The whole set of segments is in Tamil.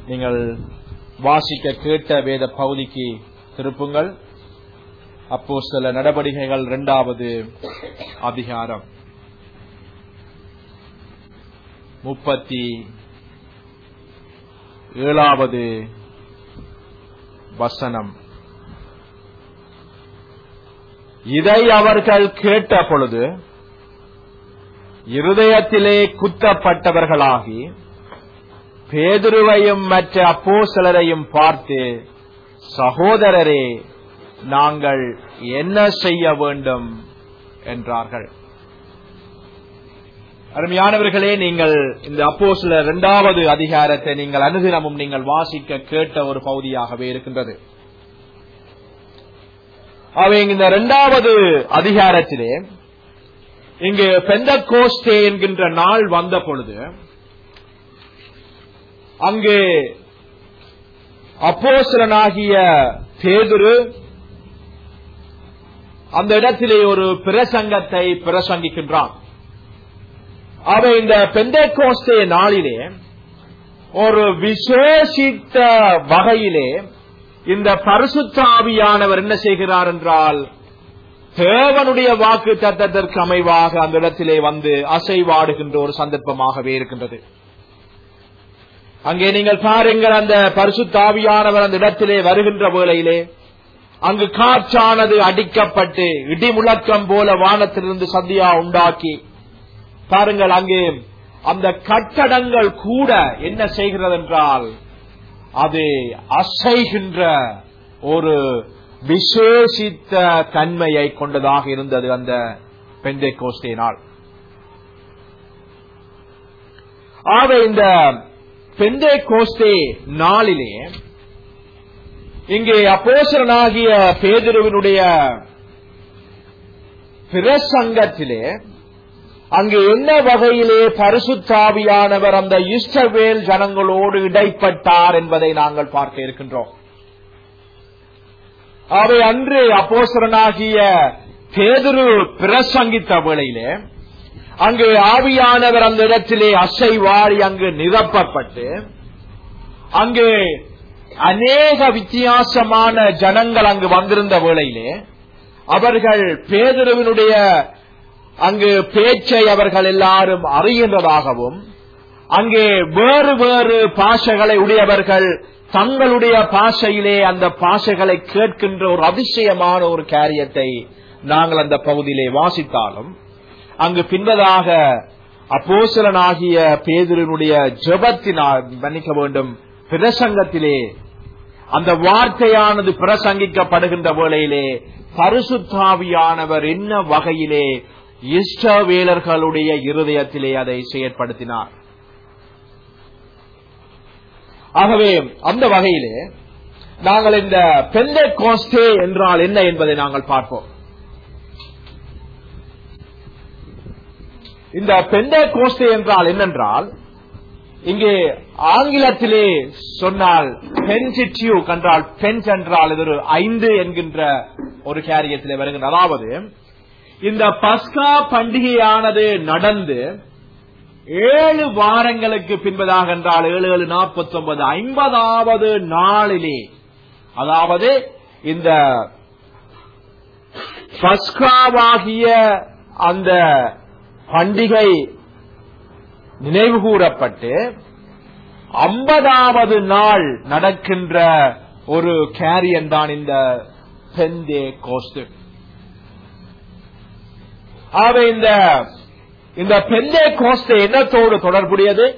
நீங்கள் வாசிக்க கேட்ட வேத பகுதிக்கு திருப்புங்கள் அப்போ சில நடவடிக்கைகள் இரண்டாவது அதிகாரம் முப்பத்தி ஏழாவது வசனம் இதை அவர்கள் கேட்ட பொழுது இருதயத்திலே குத்தப்பட்டவர்களாகி பேதுருவையும் மற்ற அப்போசலரையும் பார்த்து சகோதரரே நாங்கள் என்ன செய்ய வேண்டும் என்றார்கள் அருமையானவர்களே நீங்கள் இந்த அப்போ சில இரண்டாவது அதிகாரத்தை நீங்கள் அனுதினமும் நீங்கள் வாசிக்க கேட்ட ஒரு பகுதியாகவே இருக்கின்றது அவை இந்த இரண்டாவது அதிகாரத்திலே இங்கு பெந்த கோஸ்டே என்கின்ற நாள் வந்த பொழுது அங்கு அப்போசலனாகிய பேதுரு அந்த இடத்திலே ஒரு பிரசங்கத்தை பிரசங்கிக்கின்றான் அவை இந்த பெந்தை கோஸ்தே நாளிலே ஒரு விசேஷித்த வகையிலே இந்த பரிசுத்தாவியானவர் என்ன செய்கிறார் என்றால் தேவனுடைய வாக்கு தத்தத்திற்கு அமைவாக அந்த இடத்திலே வந்து அசைவாடுகின்ற ஒரு சந்தர்ப்பமாகவே இருக்கின்றது அங்கே நீங்கள் பாருங்கள் அந்த பரிசுத்தாவியானவர் அந்த இடத்திலே வருகின்ற வேளையிலே அங்கு காற்றானது அடிக்கப்பட்டு இடி முழக்கம் போல வானத்திலிருந்து சந்தியா உண்டாக்கி பாருங்கள் அங்கே அந்த கட்டடங்கள் கூட என்ன செய்கிறது என்றால் அது அசைகின்ற ஒரு விசேஷித்த தன்மையை கொண்டதாக இருந்தது அந்த பெந்தை கோஸ்தே நாள் ஆக இந்த பெந்தை கோஸ்தே நாளிலே இங்கே அப்போசரனாகிய பேதிருவினுடைய பிரசங்கத்திலே அங்கு என்ன வகையிலே பரிசுத்தாவியானவர் அந்த இஸ்டவேல் ஜனங்களோடு இடைப்பட்டார் என்பதை நாங்கள் பார்க்க இருக்கின்றோம் அவை அன்று அப்போசரனாகிய பேதுரு பிரசங்கித்த வேளையிலே அங்கு ஆவியானவர் அந்த இடத்திலே அசைவாரி அங்கு நிரப்பப்பட்டு அங்கு அநேக வித்தியாசமான ஜனங்கள் அங்கு வந்திருந்த வேளையிலே அவர்கள் பேதுருவினுடைய அங்கு பேச்சை அவர்கள் எல்லாரும் அறிகின்றதாகவும் அங்கே வேறு வேறு பாஷைகளை உடையவர்கள் தங்களுடைய பாஷையிலே அந்த பாஷைகளை கேட்கின்ற ஒரு அதிசயமான ஒரு காரியத்தை நாங்கள் அந்த பகுதியிலே வாசித்தாலும் அங்கு பின்பதாக அப்போசலனாகிய பேதரினுடைய ஜபத்தினால் மன்னிக்க வேண்டும் பிரசங்கத்திலே அந்த வார்த்தையானது பிரசங்கிக்கப்படுகின்ற வேளையிலே பரிசுத்தாவியானவர் என்ன வகையிலே இஷ்டவேலர்களுடைய இருதயத்திலே அதை செயற்படுத்தினார் ஆகவே அந்த வகையிலே நாங்கள் இந்த பெந்தை கோஸ்டே என்றால் என்ன என்பதை நாங்கள் பார்ப்போம் இந்த பெந்தை கோஸ்டே என்றால் என்னென்றால் இங்கே ஆங்கிலத்திலே சொன்னால் பென்சிட்யூக் என்றால் பென்ஸ் என்றால் இது ஒரு ஐந்து என்கின்ற ஒரு காரியத்திலே வருகின்ற அதாவது இந்த பஸ்கா பண்டிகையானது நடந்து ஏழு வாரங்களுக்கு பின்பதாக என்றால் ஏழு ஏழு நாற்பத்தி ஒன்பது ஐம்பதாவது நாளிலே அதாவது இந்த பஸ்காவாகிய அந்த பண்டிகை நினைவு கூறப்பட்டு ஐம்பதாவது நாள் நடக்கின்ற ஒரு கேரியன் தான் இந்த பெந்தே கோஸ்து ஆக இந்த இந்த பெந்தே கோஸ்து என்னத்தோடு தொடர்புடையது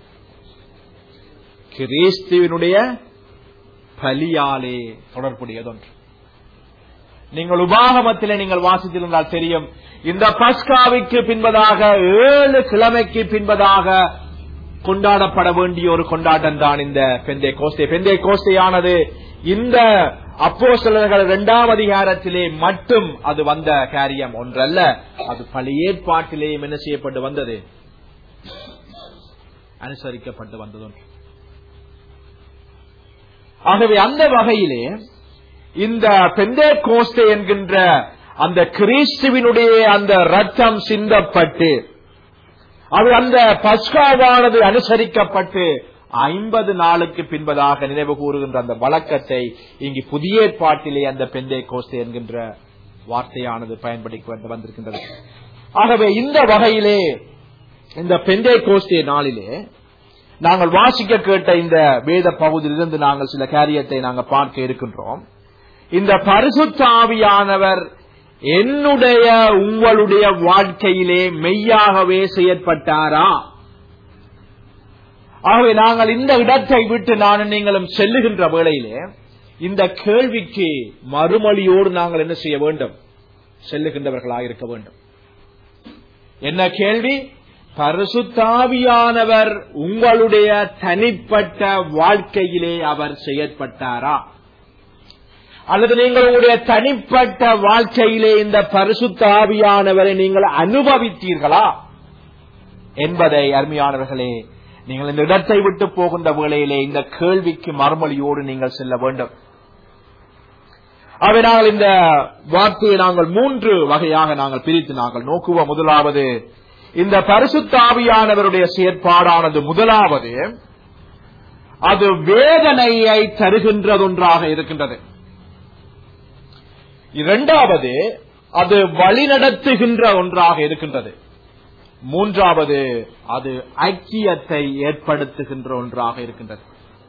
கிறிஸ்துவனுடைய பலியாலே தொடர்புடையது ஒன்று நீங்கள் உபாகமத்திலே நீங்கள் வாசித்திருந்தால் தெரியும் இந்த பஸ்காவிற்கு பின்பதாக ஏழு கிழமைக்கு பின்பதாக கொண்டாடப்பட வேண்டிய ஒரு கொண்டாட்டம் தான் இந்த பெந்தை கோஸ்தே பெந்தை கோஸ்தையானது இந்த அப்போ சிலர்கள் இரண்டாம் அதிகாரத்திலே மட்டும் அது வந்த காரியம் ஒன்றல்ல அது பழையேற்பாட்டிலேயும் என்ன செய்யப்பட்டு வந்தது அனுசரிக்கப்பட்டு வந்தது ஒன்று ஆகவே அந்த வகையிலே இந்த பெந்தே கோஸ்தே என்கின்ற அந்த கிறிஸ்துவினுடைய அந்த ரத்தம் சிந்தப்பட்டு அது அந்த பஸ்காவானது அனுசரிக்கப்பட்டு ஐம்பது நாளுக்கு பின்பதாக நினைவு கூறுகின்ற அந்த வழக்கத்தை இங்கு புதிய ஏற்பாட்டிலே அந்த பெந்தை கோஸ்தே என்கின்ற வார்த்தையானது பயன்படுத்தி வந்து வந்திருக்கின்றது ஆகவே இந்த வகையிலே இந்த பெந்தை கோஸ்தே நாளிலே நாங்கள் வாசிக்க கேட்ட இந்த வேத பகுதியிலிருந்து நாங்கள் சில காரியத்தை நாங்கள் பார்க்க இருக்கின்றோம் இந்த பரிசுத்தாவியானவர் என்னுடைய உங்களுடைய வாழ்க்கையிலே மெய்யாகவே செயற்பட்டாரா ஆகவே நாங்கள் இந்த இடத்தை விட்டு நானும் நீங்களும் செல்லுகின்ற வேளையிலே இந்த கேள்விக்கு மறுமொழியோடு நாங்கள் என்ன செய்ய வேண்டும் செல்லுகின்றவர்களாக இருக்க வேண்டும் என்ன கேள்வி பரிசுத்தாவியானவர் உங்களுடைய தனிப்பட்ட வாழ்க்கையிலே அவர் செயற்பட்டாரா அல்லது நீங்கள் உங்களுடைய தனிப்பட்ட வாழ்க்கையிலே இந்த பரிசுத்தாவியானவரை நீங்கள் அனுபவித்தீர்களா என்பதை அருமையானவர்களே நீங்கள் இந்த இடத்தை விட்டு போகின்ற வேளையிலே இந்த கேள்விக்கு மறுமொழியோடு நீங்கள் செல்ல வேண்டும் அவை நாங்கள் இந்த வார்த்தையை நாங்கள் மூன்று வகையாக நாங்கள் பிரித்து நாங்கள் நோக்குவோம் முதலாவது இந்த பரிசுத்தாவியானவருடைய செயற்பாடானது முதலாவது அது வேதனையை தருகின்றதொன்றாக இருக்கின்றது இரண்டாவது அது வழிநடத்துகின்ற ஒன்றாக இருக்கின்றது மூன்றாவது அது ஐக்கியத்தை ஏற்படுத்துகின்ற ஒன்றாக இருக்கின்றது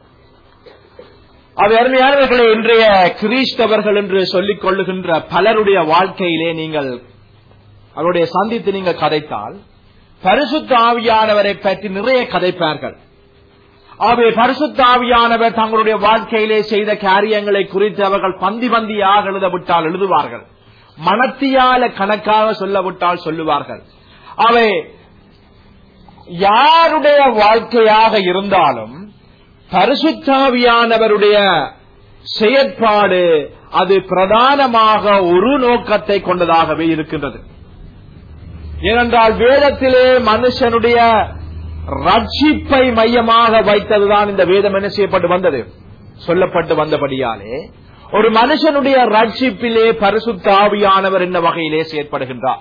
அது அருமையானவர்களே இன்றைய கிறிஸ்தவர்கள் என்று சொல்லிக் கொள்ளுகின்ற பலருடைய வாழ்க்கையிலே நீங்கள் அவருடைய சந்தித்து நீங்கள் கதைத்தால் பரிசுத்த ஆவியானவரை பற்றி நிறைய கதைப்பார்கள் ஆகவே பரிசுத்த ஆவியானவர் தங்களுடைய வாழ்க்கையிலே செய்த காரியங்களை குறித்து அவர்கள் பந்தி பந்தியாக எழுத விட்டால் எழுதுவார்கள் மனத்தியால கணக்காக சொல்ல விட்டால் சொல்லுவார்கள் அவை யாருடைய வாழ்க்கையாக இருந்தாலும் பரிசுத்தாவியானவருடைய செயற்பாடு அது பிரதானமாக ஒரு நோக்கத்தை கொண்டதாகவே இருக்கின்றது ஏனென்றால் வேதத்திலே மனுஷனுடைய ரட்சிப்பை மையமாக வைத்ததுதான் இந்த வேதம் என்ன செய்யப்பட்டு வந்தது சொல்லப்பட்டு வந்தபடியாலே ஒரு மனுஷனுடைய ரட்சிப்பிலே பரிசுத்த ஆவியானவர் என்ன வகையிலே செயற்படுகின்றார்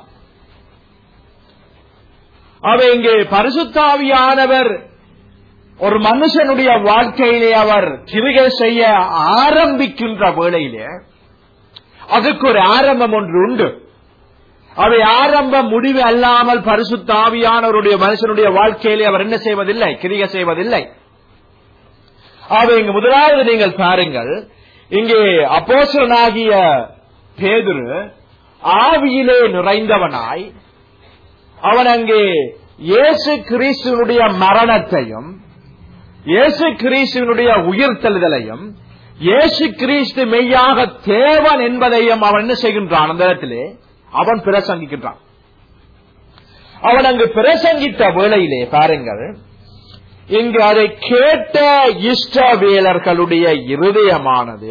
அவை இங்கே பரிசுத்தாவியானவர் ஒரு மனுஷனுடைய வாழ்க்கையிலே அவர் கிருகை செய்ய ஆரம்பிக்கின்ற வேளையிலே அதுக்கு ஒரு ஆரம்பம் ஒன்று உண்டு அவை ஆரம்ப முடிவு அல்லாமல் பரிசுத்தாவியானவருடைய மனுஷனுடைய வாழ்க்கையிலே அவர் என்ன செய்வதில்லை கிரிகை செய்வதில்லை அவை இங்கு முதலாவது நீங்கள் பாருங்கள் இங்கே அப்போசனாகிய பேதுரு ஆவியிலே நிறைந்தவனாய் அவன் அங்கே இயேசு கிறிஸ்துவனுடைய மரணத்தையும் இயேசு கிறிஸ்துவனுடைய உயிர்த்தெழுதலையும் இயேசு கிறிஸ்து மெய்யாக தேவன் என்பதையும் அவன் என்ன செய்கின்றான் அந்த இடத்திலே அவன் பிரசங்கிக்கின்றான் அவன் அங்கு பிரசங்கித்த வேளையிலே பாருங்கள் இங்கு அதை கேட்ட இஷ்டவேலர்களுடைய இருதயமானது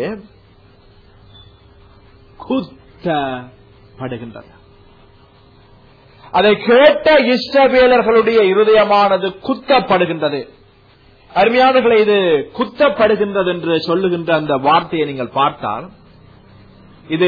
குத்தப்படுகின்றது அதை கேட்ட இஷ்டவேலர்களுடைய இருதயமானது குத்தப்படுகின்றது அருமையானவர்களை இது குத்தப்படுகின்றது என்று சொல்லுகின்ற அந்த வார்த்தையை நீங்கள் பார்த்தால் இது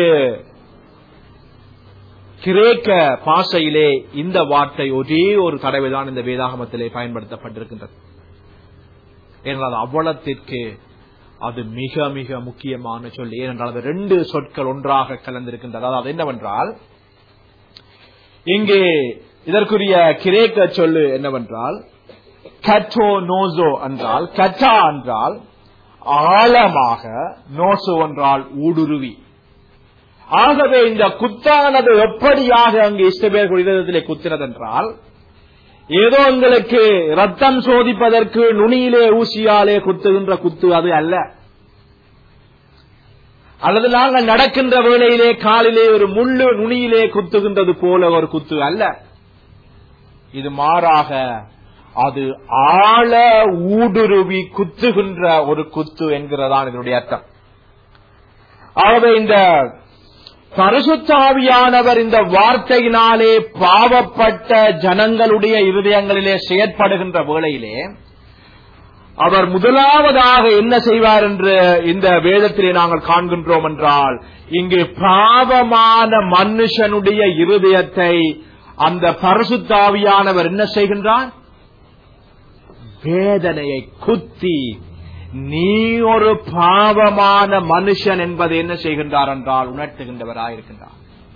கிரேக்க பாஷையிலே இந்த வார்த்தை ஒரே ஒரு தடவை தான் இந்த வேதாகமத்திலே பயன்படுத்தப்பட்டிருக்கின்றது ஏனென்றால் அவ்வளத்திற்கு அது மிக மிக முக்கியமான சொல் ஏனென்றால் அது ரெண்டு சொற்கள் ஒன்றாக கலந்திருக்கின்றது அதாவது என்னவென்றால் இங்கே இதற்குரிய கிரேக்க சொல்லு என்னவென்றால் கட்டோ நோசோ என்றால் கட்டா என்றால் ஆழமாக நோசோ என்றால் ஊடுருவி ஆகவே இந்த குத்தானது எப்படியாக அங்கு இஷ்டபேர் குடிதத்திலே குத்தினது என்றால் ஏதோ எங்களுக்கு ரத்தம் சோதிப்பதற்கு நுனியிலே ஊசியாலே குத்துகின்ற குத்து அது அல்ல அல்லது நாங்கள் நடக்கின்ற வேளையிலே காலிலே ஒரு முள்ளு நுனியிலே குத்துகின்றது போல ஒரு குத்து அல்ல இது மாறாக அது ஆழ ஊடுருவி குத்துகின்ற ஒரு குத்து என்கிறதான் இதனுடைய அர்த்தம் ஆகவே இந்த பரிசுத்தாவியானவர் இந்த வார்த்தையினாலே பாவப்பட்ட ஜனங்களுடைய இருதயங்களிலே செயற்படுகின்ற வேளையிலே அவர் முதலாவதாக என்ன செய்வார் என்று இந்த வேதத்திலே நாங்கள் காண்கின்றோம் என்றால் இங்கு பாவமான மனுஷனுடைய இருதயத்தை அந்த பரிசுத்தாவியானவர் என்ன செய்கின்றார் வேதனையை குத்தி நீ ஒரு பாவமான மனுஷன் என்பதை என்ன செய்கின்றார் என்றால் உணர்த்துகின்றவராயிருக்கின்றார்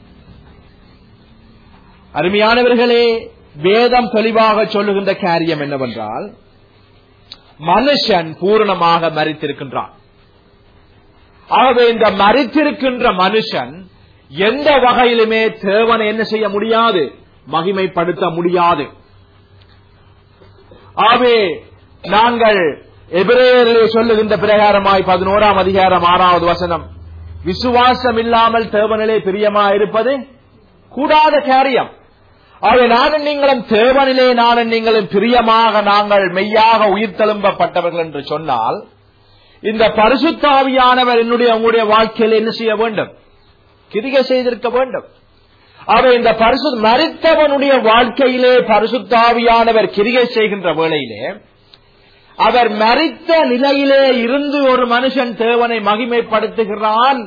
அருமையானவர்களே வேதம் தெளிவாக சொல்லுகின்ற காரியம் என்னவென்றால் மனுஷன் பூரணமாக மறித்திருக்கின்றான் ஆகவே இந்த மறித்திருக்கின்ற மனுஷன் எந்த வகையிலுமே தேவனை என்ன செய்ய முடியாது மகிமைப்படுத்த முடியாது ஆகவே நாங்கள் எபிரேயரிலே சொல்லுகின்ற பிரகாரமாய் பதினோராம் அதிகாரம் ஆறாவது வசனம் விசுவாசம் இல்லாமல் தேவனிலே பிரியமா இருப்பது கூடாத காரியம் ஆகவே நானும் நீங்களும் தேவனிலே நானும் நீங்களும் பிரியமாக நாங்கள் மெய்யாக உயிர் தழும்பப்பட்டவர்கள் என்று சொன்னால் இந்த பரிசுத்தாவியானவர் என்னுடைய உங்களுடைய வாழ்க்கையில் என்ன செய்ய வேண்டும் கிரிகை செய்திருக்க வேண்டும் அவர் இந்த பரிசு மறித்தவனுடைய வாழ்க்கையிலே பரிசுத்தாவியானவர் கிரிகை செய்கின்ற வேளையிலே அவர் மறித்த நிலையிலே இருந்து ஒரு மனுஷன் தேவனை மகிமைப்படுத்துகிறான்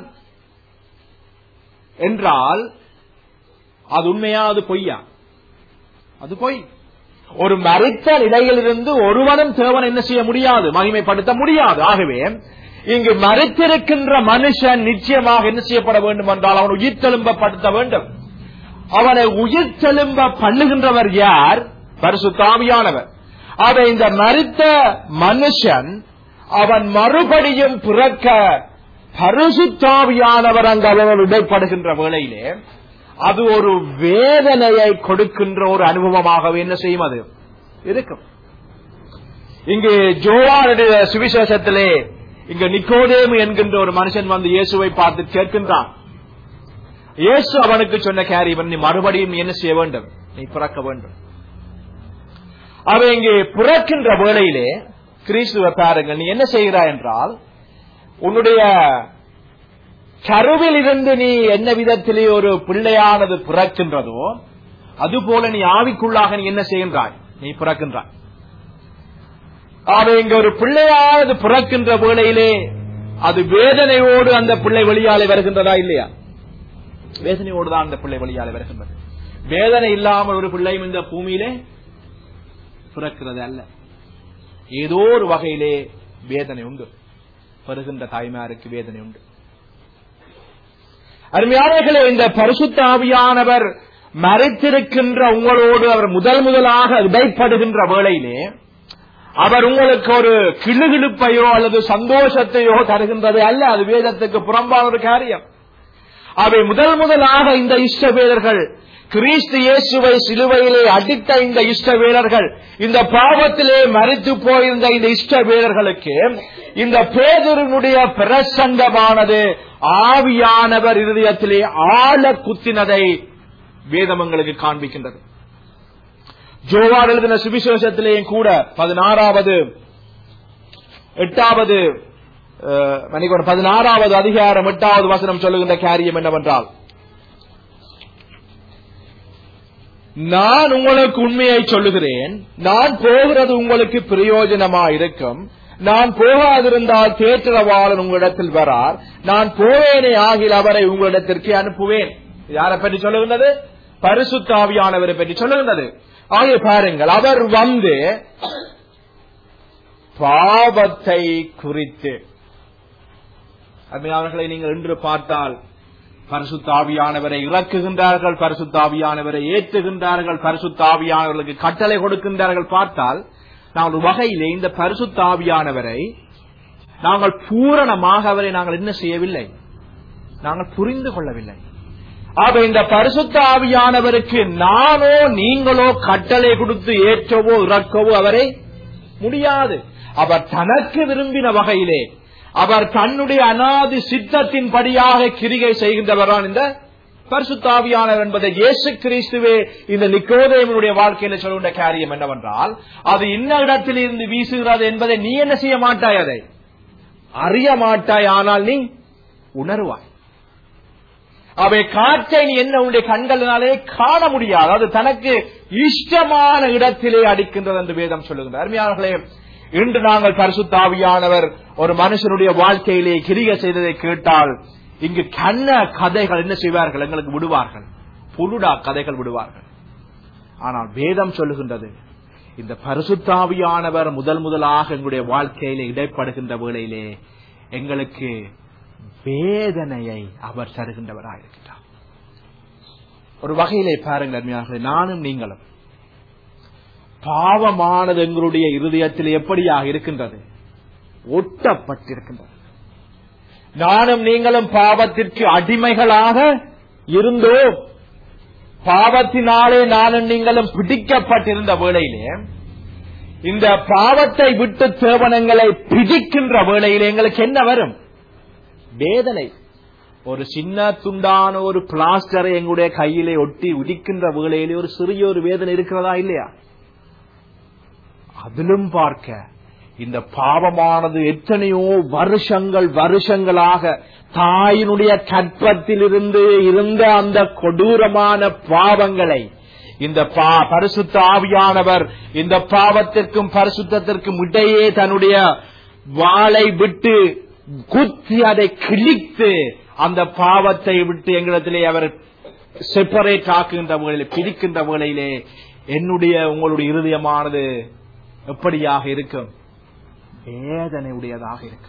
என்றால் அது உண்மையா அது பொய்யா அது பொய் ஒரு மறித்த நிலையிலிருந்து ஒருவனும் தேவன் என்ன செய்ய முடியாது மகிமைப்படுத்த முடியாது ஆகவே இங்கு மறித்திருக்கின்ற மனுஷன் நிச்சயமாக என்ன செய்யப்பட வேண்டும் என்றால் அவன் உயிர் தெலும்பப்படுத்த வேண்டும் அவனை உயிர் தெலும்ப பண்ணுகின்றவர் யார் பரிசுத்தாமியானவர் அதை இந்த மறித்த மனுஷன் அவன் மறுபடியும் பிறக்க பரிசுத்தாவியானவர் அங்கு அவன் இடைப்படுகின்ற வேளையிலே அது ஒரு வேதனையை கொடுக்கின்ற ஒரு அனுபவமாகவே என்ன செய்யும் அது இருக்கும் இங்கு ஜோவானுடைய சுவிசேஷத்திலே இங்க நிக்கோதேமு என்கின்ற ஒரு மனுஷன் வந்து இயேசுவை பார்த்து கேட்கின்றான் இயேசு அவனுக்கு சொன்ன காரியம் நீ மறுபடியும் நீ என்ன செய்ய வேண்டும் நீ பிறக்க வேண்டும் அவன் இங்கே பிறக்கின்ற வேளையிலே கிறிஸ்துவ பாருங்கள் நீ என்ன செய்கிறாய் என்றால் உன்னுடைய கருவில் இருந்து நீ என்ன விதத்திலே ஒரு பிள்ளையானது பிறக்கின்றதோ அதுபோல நீ ஆவிக்குள்ளாக நீ என்ன செய்கின்றாய் நீ பிறக்கின்றாய் அவன் இங்க ஒரு பிள்ளையானது பிறக்கின்ற வேளையிலே அது வேதனையோடு அந்த பிள்ளை வெளியாலே வருகின்றதா இல்லையா வேதனையோடு தான் அந்த பிள்ளை வெளியாலே வருகின்றது வேதனை இல்லாமல் ஒரு பிள்ளையும் இந்த பூமியிலே பிறக்கிறது அல்ல ஏதோ ஒரு வகையிலே வேதனை உண்டு வருகின்ற தாய்மாருக்கு வேதனை உண்டு அருமையானவர்களே இந்த பரிசுத்த ஆவியானவர் மறைத்திருக்கின்ற உங்களோடு அவர் முதல் முதலாக இடைப்படுகின்ற வேளையிலே அவர் உங்களுக்கு ஒரு கிளுகிழுப்பையோ அல்லது சந்தோஷத்தையோ தருகின்றது அல்ல அது வேதத்துக்கு புறம்பான ஒரு காரியம் அவை முதல் முதலாக இந்த இஷ்டவேலர்கள் கிறிஸ்து இயேசுவை சிலுவையிலே அடித்த இந்த இஷ்ட வீரர்கள் இந்த பாவத்திலே மறித்து போயிருந்த இந்த இஷ்ட வீரர்களுக்கு இந்த பேதருனுடைய பிரசங்கமானது ஆவியானவர் இருதயத்திலே ஆழ குத்தினதை வேதமங்களுக்கு காண்பிக்கின்றது ஜோவார் எழுதின சுவிசேஷத்திலேயும் கூட பதினாறாவது எட்டாவது மணிக்கொண்டு பதினாறாவது அதிகாரம் எட்டாவது வசனம் சொல்லுகின்ற காரியம் என்னவென்றால் நான் உங்களுக்கு உண்மையை சொல்லுகிறேன் நான் போகிறது உங்களுக்கு பிரயோஜனமா இருக்கும் நான் போகாதிருந்தால் தேற்றவாளன் உங்களிடத்தில் வரார் நான் போவேனே ஆகில் அவரை உங்களிடத்திற்கு அனுப்புவேன் யாரை பற்றி சொல்லுகின்றது பரிசுத்தாவியானவரை பற்றி சொல்லுகின்றது ஆகிய பாருங்கள் அவர் வந்து பாவத்தை குறித்து அவர்களை நீங்கள் இன்று பார்த்தால் பரிசுத்தாவியானவரை இறக்குகின்றார்கள் பரிசுத்தாவியானவரை ஏற்றுகின்றார்கள் பரிசுத்தாவியானவர்களுக்கு கட்டளை கொடுக்கின்றார்கள் பார்த்தால் நாங்கள் ஒரு வகையிலே இந்த பரிசுத்தாவியானவரை நாங்கள் பூரணமாக அவரை நாங்கள் என்ன செய்யவில்லை நாங்கள் புரிந்து கொள்ளவில்லை ஆக இந்த பரிசுத்த ஆவியானவருக்கு நானோ நீங்களோ கட்டளை கொடுத்து ஏற்றவோ இறக்கவோ அவரை முடியாது அவர் தனக்கு விரும்பின வகையிலே அவர் தன்னுடைய அனாதி சித்தத்தின் படியாக கிரிகை செய்கின்றவரான் இந்த பரிசுத்தாவியானவர் என்பதை இயேசு கிறிஸ்துவே இந்த நிக்கோதேவனுடைய வாழ்க்கையில சொல்லுகின்ற காரியம் என்னவென்றால் அது இன்ன இடத்தில் இருந்து வீசுகிறது என்பதை நீ என்ன செய்ய மாட்டாய் அதை அறிய மாட்டாய் ஆனால் நீ உணர்வாய் அவை காற்றை நீ என்ன உன்னுடைய கண்களினாலே காண முடியாது அது தனக்கு இஷ்டமான இடத்திலே அடிக்கின்றது என்று வேதம் சொல்லுகின்ற அருமையானர்களே இன்று நாங்கள் பரிசுத்தாவியானவர் ஒரு மனுஷனுடைய வாழ்க்கையிலே கிரிக செய்ததை கேட்டால் இங்கு கண்ண கதைகள் என்ன செய்வார்கள் எங்களுக்கு விடுவார்கள் புலுடா கதைகள் விடுவார்கள் ஆனால் வேதம் சொல்லுகின்றது இந்த பரிசுத்தாவியானவர் முதல் முதலாக எங்களுடைய வாழ்க்கையில இடைப்படுகின்ற வேளையிலே எங்களுக்கு வேதனையை அவர் தருகின்றவராக இருக்கிறார் ஒரு வகையிலே பாருங்கள் அருமையாக நானும் நீங்களும் பாவமானது எங்களுடைய இருதயத்தில் எப்படியாக இருக்கின்றது ஒட்டப்பட்டிருக்கின்றது நானும் நீங்களும் பாவத்திற்கு அடிமைகளாக இருந்தோம் பாவத்தினாலே நானும் நீங்களும் பிடிக்கப்பட்டிருந்த வேளையிலே இந்த பாவத்தை விட்டு தேவனங்களை பிடிக்கின்ற வேளையிலே எங்களுக்கு என்ன வரும் வேதனை ஒரு சின்ன துண்டான ஒரு பிளாஸ்டரை எங்களுடைய கையிலே ஒட்டி உதிக்கின்ற வேளையிலே ஒரு சிறிய ஒரு வேதனை இருக்கிறதா இல்லையா அதிலும் பார்க்க இந்த பாவமானது எத்தனையோ வருஷங்கள் வருஷங்களாக தாயினுடைய கற்பத்திலிருந்து இருந்த அந்த கொடூரமான பாவங்களை இந்த பா- பரிசுத்த ஆவியானவர் இந்த பாவத்திற்கும் பரிசுத்தத்திற்கும் இடையே தன்னுடைய வாளை விட்டு குத்தி அதை கிழித்து அந்த பாவத்தை விட்டு எங்களிடத்திலே அவர் செப்பரேட் ஆக்குகின்ற வேளையிலே பிரிக்கின்ற வேளையிலே என்னுடைய உங்களுடைய இருதயமானது எப்படியாக இருக்கும் வேதனை உடையதாக இருக்கும்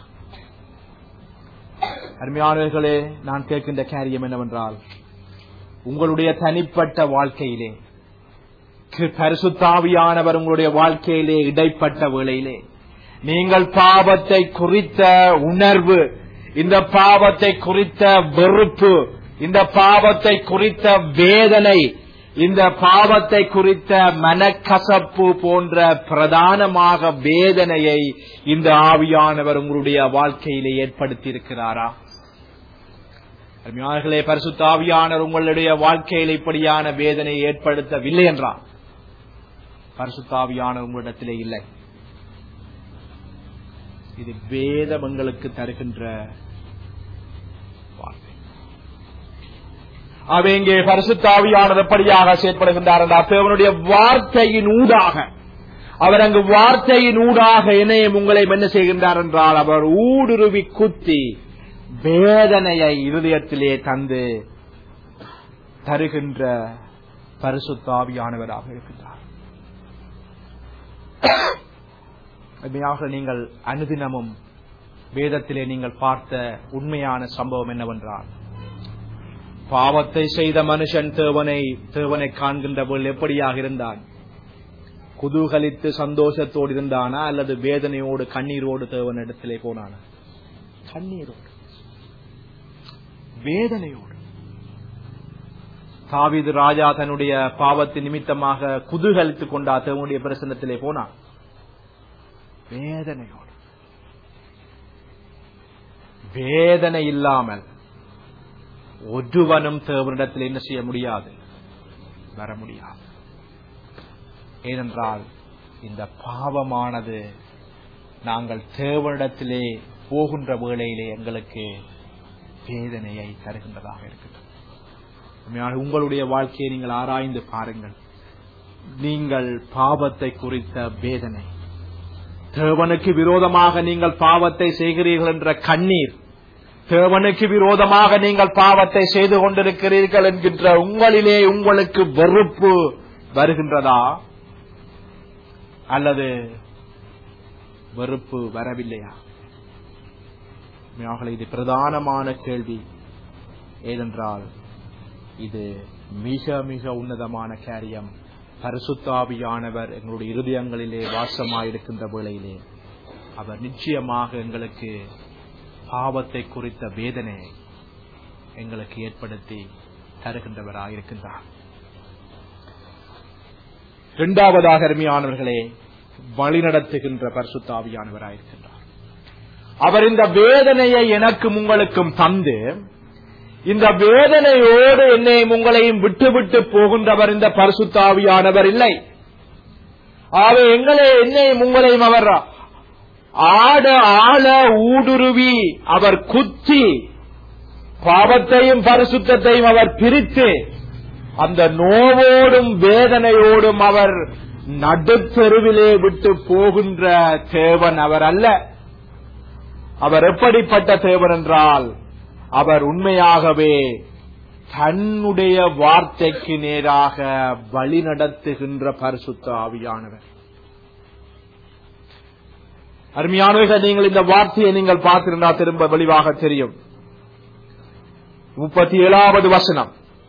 அருமையானவர்களே நான் கேட்கின்ற காரியம் என்னவென்றால் உங்களுடைய தனிப்பட்ட வாழ்க்கையிலே கு- பரிசுத்தாவியானவர் உங்களுடைய வாழ்க்கையிலே இடைப்பட்ட வேளையிலே நீங்கள் பாவத்தை குறித்த உணர்வு இந்த பாவத்தை குறித்த வெறுப்பு இந்த பாவத்தை குறித்த வேதனை இந்த பாவத்தை குறித்த மனக்கசப்பு போன்ற பிரதானமாக வேதனையை இந்த ஆவியானவர் உங்களுடைய வாழ்க்கையிலே ஏற்படுத்தி இருக்கிறாரா அருமையானவர்களே பரிசுத்த ஆவியானவர் உங்களுடைய வாழ்க்கையில் இப்படியான வேதனையை ஏற்படுத்தவில்லை என்றார் பரிசுத்தாவியானவர் உங்களிடத்திலே இல்லை இது வேதம் எங்களுக்கு தருகின்ற வார்த்தை அவ இங்கே பரிசுத்தாவியானது எப்படியாக செயற்படுகின்றார் என்றால் தேவனுடைய வார்த்தையின் ஊடாக அவர் அங்கு வார்த்தையின் ஊடாக என்னையும் உங்களையும் என்ன செய்கின்றார் என்றால் அவர் ஊடுருவி குத்தி வேதனையை இருதயத்திலே தந்து தருகின்ற பரிசுத்தாவியானவராக இருக்கின்றார் உண்மையாக நீங்கள் அனுதினமும் வேதத்திலே நீங்கள் பார்த்த உண்மையான சம்பவம் என்னவென்றால் பாவத்தை செய்த மனுஷன் தேவனை தேவனை காண்கின்றவள் எப்படியாக இருந்தான் குதூகலித்து சந்தோஷத்தோடு இருந்தானா அல்லது வேதனையோடு கண்ணீரோடு தேவனிடத்திலே போனானா கண்ணீரோடு வேதனையோடு தாவீது ராஜா தன்னுடைய பாவத்தின் நிமித்தமாக குதூகலித்துக் கொண்டா தேவனுடைய பிரசன்னத்திலே போனான் வேதனையோடு வேதனை இல்லாமல் ஒருவனும் தேவனிடத்தில் என்ன செய்ய முடியாது வர முடியாது ஏனென்றால் இந்த பாவமானது நாங்கள் தேவனிடத்திலே போகின்ற வேளையிலே எங்களுக்கு வேதனையை தருகின்றதாக இருக்கிறது உண்மையாக உங்களுடைய வாழ்க்கையை நீங்கள் ஆராய்ந்து பாருங்கள் நீங்கள் பாவத்தை குறித்த வேதனை தேவனுக்கு விரோதமாக நீங்கள் பாவத்தை செய்கிறீர்கள் என்ற கண்ணீர் தேவனுக்கு விரோதமாக நீங்கள் பாவத்தை செய்து கொண்டிருக்கிறீர்கள் என்கின்ற உங்களிலே உங்களுக்கு வெறுப்பு வருகின்றதா அல்லது வெறுப்பு வரவில்லையா உண்மையாக இது பிரதானமான கேள்வி ஏனென்றால் இது மிக மிக உன்னதமான காரியம் பரிசுத்தாவியானவர் எங்களுடைய இருதயங்களிலே வாசமாயிருக்கின்ற வேளையிலே அவர் நிச்சயமாக எங்களுக்கு பாவத்தை குறித்த வேதனையை எங்களுக்கு ஏற்படுத்தி தருகின்றவராயிருக்கின்றார் இரண்டாவதாக அருமையானவர்களே வழிநடத்துகின்ற பரிசுத்தாவியானவராயிருக்கின்றார் அவர் இந்த வேதனையை எனக்கும் உங்களுக்கும் தந்து இந்த வேதனையோடு என்னையும் உங்களையும் விட்டுவிட்டு போகின்றவர் இந்த பரிசுத்தாவியானவர் இல்லை ஆக எங்களை என்னையும் உங்களையும் அவர் ஆட ஆள ஊடுருவி அவர் குத்தி பாவத்தையும் பரிசுத்தையும் அவர் பிரித்து அந்த நோவோடும் வேதனையோடும் அவர் நடுத்தெருவிலே விட்டு போகின்ற தேவன் அவர் அல்ல அவர் எப்படிப்பட்ட தேவன் என்றால் அவர் உண்மையாகவே தன்னுடைய வார்த்தைக்கு நேராக வழி நடத்துகின்ற பரிசுத்த ஆவியானவர் அருமையானவர்கள் நீங்கள் இந்த வார்த்தையை நீங்கள் பார்த்திருந்தா திரும்ப வெளிவாக தெரியும் முப்பத்தி ஏழாவது வசனம்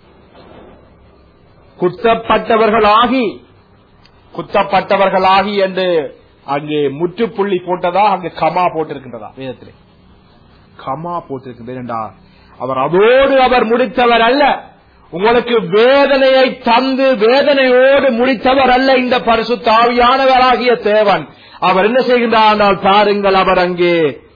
குத்தப்பட்டவர்களாகி குத்தப்பட்டவர்களாகி என்று அங்கே முற்றுப்புள்ளி போட்டதா அங்கு கமா போட்டிருக்கின்றதா வேதத்திலே கமா போட்டிருக்கின்றா அவர் அதோடு அவர் முடித்தவர் அல்ல உங்களுக்கு வேதனையை தந்து வேதனையோடு முடித்தவர் அல்ல இந்த பரிசு தாவியானவராகிய தேவன் அவர் என்ன செய்கின்றார் என்றால் பாருங்கள் அவர் அங்கே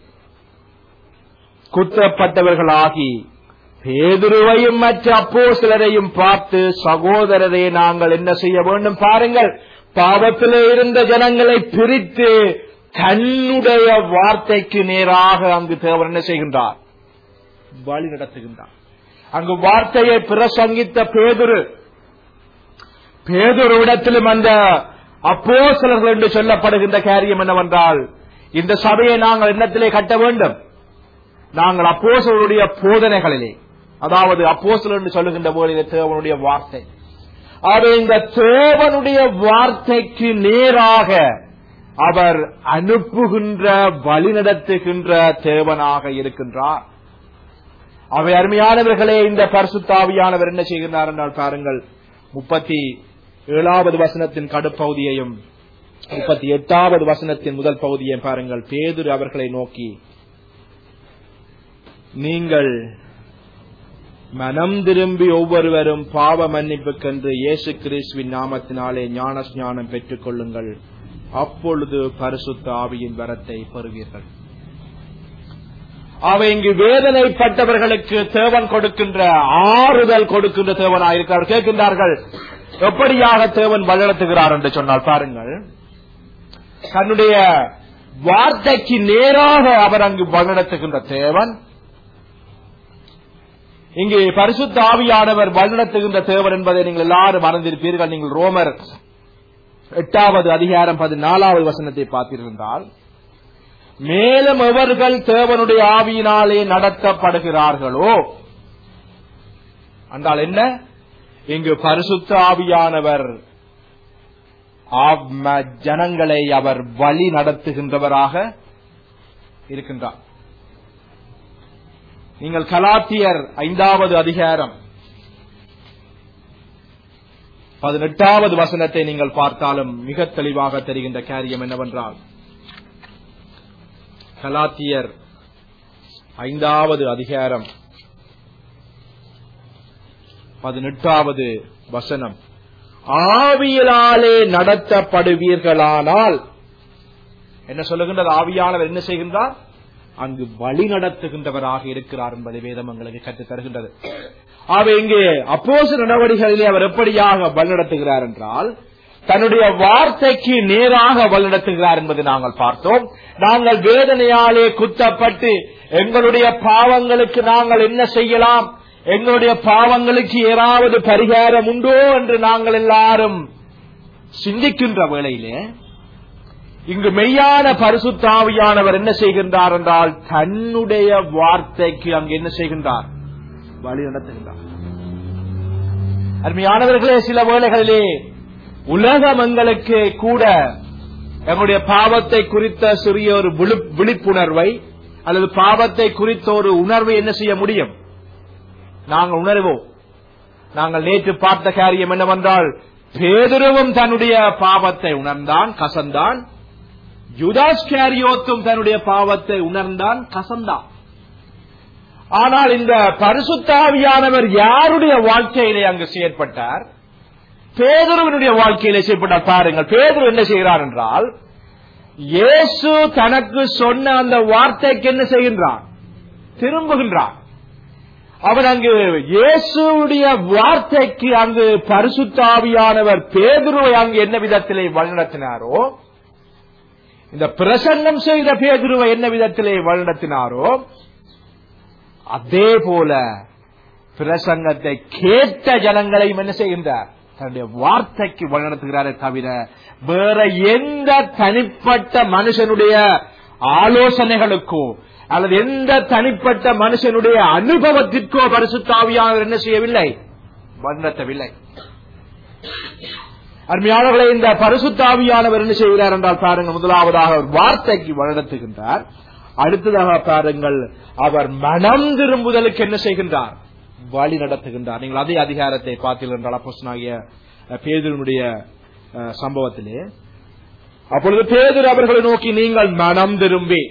குத்தப்பட்டவர்களாகி பேதுருவையும் மற்ற அப்போ சிலரையும் பார்த்து சகோதரரே நாங்கள் என்ன செய்ய வேண்டும் பாருங்கள் பாவத்திலே இருந்த ஜனங்களை பிரித்து தன்னுடைய வார்த்தைக்கு நேராக அங்கு தேவன் என்ன செய்கின்றார் வழி நடத்துகின்றார் அங்கு வார்த்தையை பிரசங்கித்த பேதுரு பேதுரு இடத்திலும் அந்த அப்போ சிலர்கள் என்று சொல்லப்படுகின்ற காரியம் என்னவென்றால் இந்த சபையை நாங்கள் எண்ணத்திலே கட்ட வேண்டும் நாங்கள் அப்போசலுடைய போதனைகளிலே அதாவது அப்போசல் என்று சொல்லுகின்ற போது தேவனுடைய வார்த்தை அது இந்த தேவனுடைய வார்த்தைக்கு நேராக அவர் அனுப்புகின்ற வழிநடத்துகின்ற தேவனாக இருக்கின்றார் அவை அருமையானவர்களே இந்த பரிசுத்தாவியானவர் என்ன செய்கின்றார் என்றால் பாருங்கள் முப்பத்தி ஏழாவது வசனத்தின் கடுப்பகுதியையும் முப்பத்தி எட்டாவது வசனத்தின் முதல் பகுதியையும் பாருங்கள் பேதுரு அவர்களை நோக்கி நீங்கள் மனம் திரும்பி ஒவ்வொருவரும் பாவ மன்னிப்புக்கென்று இயேசு கிறிஸ்துவின் நாமத்தினாலே ஞான ஸ்நானம் பெற்றுக் கொள்ளுங்கள் அப்பொழுது பரிசுத்த ஆவியின் வரத்தை பெறுவீர்கள் அவை இங்கு வேதனைப்பட்டவர்களுக்கு தேவன் கொடுக்கின்ற ஆறுதல் கொடுக்கின்ற தேவனாயிருக்கிறார் கேட்கின்றார்கள் எப்படியாக தேவன் வழிநடத்துகிறார் என்று சொன்னால் பாருங்கள் தன்னுடைய வார்த்தைக்கு நேராக அவர் அங்கு வழிநடத்துகின்ற தேவன் இங்கே பரிசுத்த ஆவியானவர் வழிநடத்துகின்ற தேவன் என்பதை நீங்கள் எல்லாரும் மறந்திருப்பீர்கள் நீங்கள் ரோமர் எட்டாவது அதிகாரம் பதினாலாவது வசனத்தை பார்த்திருந்தால் மேலும் எவர்கள் தேவனுடைய ஆவியினாலே நடத்தப்படுகிறார்களோ என்றால் என்ன இங்கு பரிசுத்த ஆவியானவர் ஆத்ம ஜனங்களை அவர் வழி நடத்துகின்றவராக இருக்கின்றார் நீங்கள் கலாத்தியர் ஐந்தாவது அதிகாரம் பதினெட்டாவது வசனத்தை நீங்கள் பார்த்தாலும் மிக தெளிவாக தெரிகின்ற காரியம் என்னவென்றால் கலாத்தியர் ஐந்தாவது அதிகாரம் பதினெட்டாவது வசனம் ஆவியலாலே நடத்தப்படுவீர்களானால் என்ன சொல்லுகின்றது ஆவியானவர் என்ன செய்கின்றார் அங்கு வழி நடத்துகின்றவராக இருக்கிறார் என்பதை வேதம் எங்களுக்கு கற்றுத் தருகின்றது ஆக இங்கே அப்போச நடவடிக்கைகளிலே அவர் எப்படியாக வழிநடத்துகிறார் என்றால் தன்னுடைய வார்த்தைக்கு நேராக வழிநடத்துகிறார் என்பதை நாங்கள் பார்த்தோம் நாங்கள் வேதனையாலே குத்தப்பட்டு எங்களுடைய பாவங்களுக்கு நாங்கள் என்ன செய்யலாம் எங்களுடைய பாவங்களுக்கு ஏதாவது பரிகாரம் உண்டோ என்று நாங்கள் எல்லாரும் சிந்திக்கின்ற வேளையிலே இங்கு மெய்யான பரிசுத்தாவியானவர் என்ன செய்கின்றார் என்றால் தன்னுடைய வார்த்தைக்கு அங்கு என்ன செய்கின்றார் வழி நடத்துகின்றார் அருமையானவர்களே சில வேளைகளிலே உலகம் எங்களுக்கு கூட எங்களுடைய பாவத்தை குறித்த சிறிய ஒரு விழி- விழிப்புணர்வை அல்லது பாவத்தை குறித்த ஒரு உணர்வை என்ன செய்ய முடியும் நாங்கள் உணர்வோம் நாங்கள் நேற்று பார்த்த காரியம் என்னவென்றால் பேதுருவும் தன்னுடைய பாவத்தை உணர்ந்தான் கசந்தான் யுதாஸ் கேரியோத்தும் தன்னுடைய பாவத்தை உணர்ந்தான் கசந்தான் ஆனால் இந்த பரிசுத்தாவியானவர் யாருடைய வாழ்க்கையிலே அங்கு செயற்பட்டார் பேதுருவனுடைய வாழ்க்கையிலே செயற்பட்டார் பாருங்கள் பேதுரு என்ன செய்கிறார் என்றால் இயேசு தனக்கு சொன்ன அந்த வார்த்தைக்கு என்ன செய்கின்றான் திரும்புகின்றான் அவன் அங்கு இயேசுடைய வார்த்தைக்கு அங்கு பரிசுத்தாவியானவர் பேதுருவை அங்கு என்ன விதத்திலே வழிநடத்தினாரோ இந்த பிரசன்னம் செய்த பேதுருவை என்ன விதத்திலே வழிநடத்தினாரோ அதே போல பிரசங்கத்தை கேட்ட ஜனங்களையும் என்ன செய்கின்றார் தன்னுடைய வார்த்தைக்கு வழிநடத்துகிறாரே தவிர வேற எந்த தனிப்பட்ட மனுஷனுடைய ஆலோசனைகளுக்கோ அல்லது எந்த தனிப்பட்ட மனுஷனுடைய அனுபவத்திற்கோ பரிசுத்தாவியானவர் என்ன செய்யவில்லை வழிநடத்தவில்லை அருமையானவர்களை இந்த பரிசுத்தாவியானவர் என்ன செய்கிறார் என்றால் பாருங்கள் முதலாவதாக அவர் வார்த்தைக்கு வழிநடத்துகின்றார் அடுத்ததாக பாருங்கள் அவர் மனம் திரும்புதலுக்கு என்ன செய்கின்றார் வழி நடத்துகின்றார் நீங்கள் அதே அதிகாரத்தை பார்த்தீர்கள் என்றால் அப்போஸ்தலனாகிய பேதனுடைய சம்பவத்திலே அப்பொழுது பேதர் அவர்களை நோக்கி நீங்கள் மனம் திரும்பி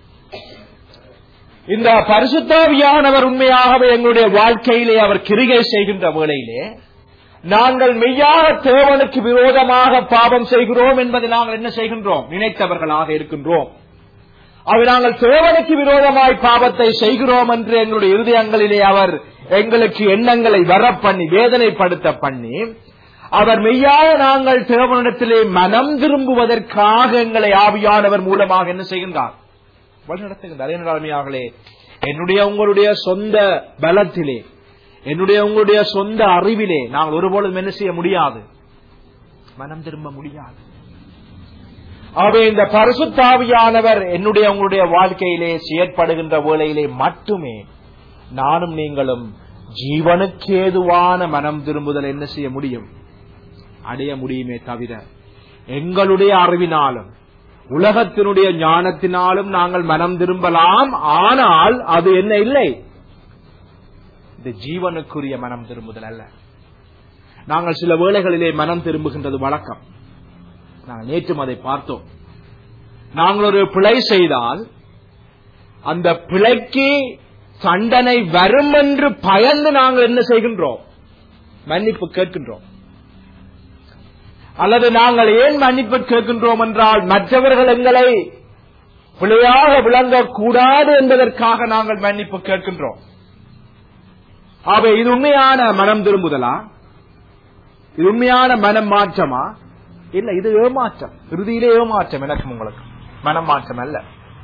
இந்த பரிசுத்தாவியானவர் உண்மையாகவே எங்களுடைய வாழ்க்கையிலே அவர் கிரிகை செய்கின்ற வேளையிலே நாங்கள் மெய்யாக தேவனுக்கு விரோதமாக பாவம் செய்கிறோம் என்பதை நாங்கள் என்ன செய்கின்றோம் நினைத்தவர்களாக இருக்கின்றோம் அவை நாங்கள் தேவனுக்கு விரோதமாய் பாவத்தை செய்கிறோம் என்று எங்களுடைய இருதயங்களிலே அவர் எங்களுக்கு எண்ணங்களை வர பண்ணி வேதனைப்படுத்த பண்ணி அவர் மெய்யாக நாங்கள் தேவனிடத்திலே மனம் திரும்புவதற்காக எங்களை ஆவியானவர் மூலமாக என்ன செய்கின்றார் வழிநடத்துகின்றார் என்னே என்னுடைய உங்களுடைய சொந்த பலத்திலே என்னுடைய உங்களுடைய சொந்த அறிவிலே நாங்கள் ஒருபொழுதும் என்ன செய்ய முடியாது மனம் திரும்ப முடியாது ஆகவே இந்த பரிசுத்தாவியானவர் என்னுடைய உங்களுடைய வாழ்க்கையிலே செயற்படுகின்ற வேளையிலே மட்டுமே நானும் நீங்களும் ஜீவனுக்கேதுவான மனம் திரும்புதல் என்ன செய்ய முடியும் அடைய முடியுமே தவிர எங்களுடைய அறிவினாலும் உலகத்தினுடைய ஞானத்தினாலும் நாங்கள் மனம் திரும்பலாம் ஆனால் அது என்ன இல்லை இந்த ஜீவனுக்குரிய மனம் திரும்புதல் அல்ல நாங்கள் சில வேளைகளிலே மனம் திரும்புகின்றது வழக்கம் நாங்கள் நேற்றும் அதை பார்த்தோம் நாங்கள் ஒரு பிழை செய்தால் அந்த பிழைக்கு தண்டனை வரும் என்று பயந்து நாங்கள் என்ன செய்கின்றோம் மன்னிப்பு கேட்கின்றோம் அல்லது நாங்கள் ஏன் மன்னிப்பு கேட்கின்றோம் என்றால் மற்றவர்கள் எங்களை பிழையாக விளங்கக்கூடாது என்பதற்காக நாங்கள் மன்னிப்பு கேட்கின்றோம் ஆக இது உண்மையான மனம் திரும்புதலா இது உண்மையான மனம் மாற்றமா இல்ல இது ஏமாற்றம் இறுதியிலே ஏமாற்றம் எனக்கும் உங்களுக்கு மனம் மாற்றம் அல்ல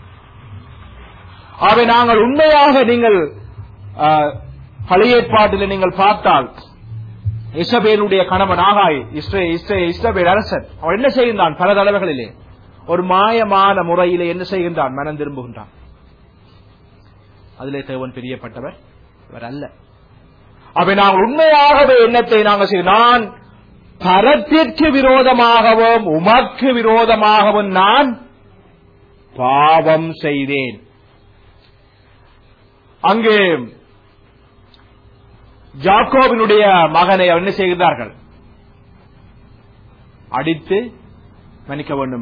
ஆகவே நாங்கள் உண்மையாக நீங்கள் பழைய ஏற்பாட்டில் நீங்கள் பார்த்தால் இஸ்ரபேலுடைய கணவன் ஆகாய் இஸ்ரபேல் அரசன் அவன் என்ன செய்கின்றான் பல தடவைகளிலே ஒரு மாயமான முறையிலே என்ன செய்கின்றான் மனம் திரும்புகின்றான் அதிலே தேவன் பிரியப்பட்டவர் அவர் அல்ல அவை நாங்கள் உண்மையாகவே எண்ணத்தை நாங்கள் செய்ய நான் பரத்திற்கு விரோதமாகவும் உமக்கு விரோதமாகவும் நான் பாவம் செய்தேன் அங்கு ஜாக்கோபினுடைய மகனை என்ன செய்கிறார்கள் அடித்து மன்னிக்க வேண்டும்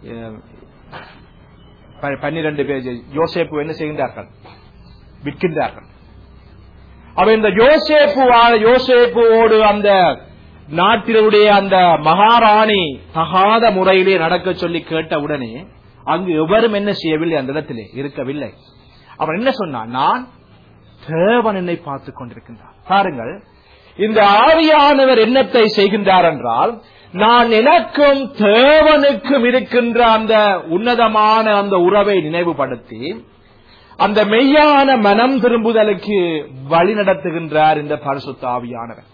பன்னிரண்டு பேர் யோசேப்பு என்ன செய்கின்றார்கள் விற்கின்றார்கள் அவ இந்த யோசேப்பு யோசேப்புவோடு அந்த நாட்டினுடைய அந்த மகாராணி தகாத முறையிலே நடக்க சொல்லி கேட்ட உடனே அங்கு எவரும் என்ன செய்யவில்லை அந்த இடத்திலே இருக்கவில்லை அவன் என்ன சொன்னான் நான் தேவன் என்னை பார்த்துக் கொண்டிருக்கின்றார் பாருங்கள் இந்த ஆவியானவர் என்னத்தை செய்கின்றார் என்றால் நான் எனக்கும் தேவனுக்கும் இருக்கின்ற அந்த உன்னதமான அந்த உறவை நினைவுபடுத்தி அந்த மெய்யான மனம் திரும்புதலுக்கு வழி நடத்துகின்றார் இந்த பரிசுத்த ஆவியானவர்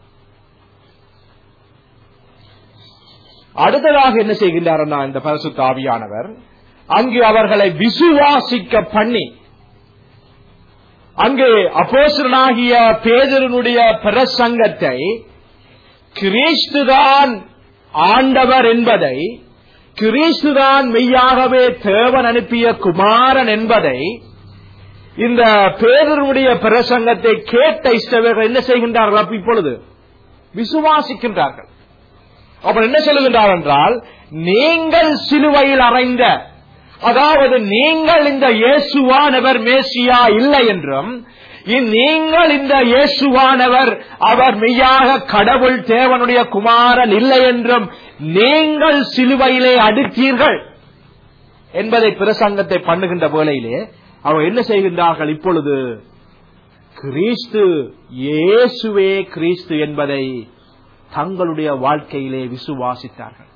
அடுத்ததாக என்ன செய்கின்றார் இந்த பரிசுத்த ஆவியானவர் அங்கு அவர்களை விசுவாசிக்க பண்ணி அங்கு அப்போசனாகிய பேதரனுடைய பிரசங்கத்தை கிறிஸ்துதான் ஆண்டவர் என்பதை கிறிஸ்துதான் மெய்யாகவே தேவன் அனுப்பிய குமாரன் என்பதை இந்த பேதருடைய பிரசங்கத்தை கேட்ட இஷ்டவர்கள் என்ன செய்கின்றார்கள் அப்ப இப்பொழுது விசுவாசிக்கின்றார்கள் அவர் என்ன சொல்லுகின்றார் என்றால் நீங்கள் சிலுவையில் அறைந்த அதாவது நீங்கள் இந்த இயேசுவானவர் மேசியா இல்லை என்றும் நீங்கள் இந்த இயேசுவானவர் அவர் மெய்யாக கடவுள் தேவனுடைய குமாரன் இல்லை என்றும் நீங்கள் சிலுவையிலே அடுத்தீர்கள் என்பதை பிரசங்கத்தை பண்ணுகின்ற வேளையிலே அவர் என்ன செய்கின்றார்கள் இப்பொழுது கிறிஸ்து இயேசுவே கிறிஸ்து என்பதை தங்களுடைய வாழ்க்கையிலே விசுவாசித்தார்கள்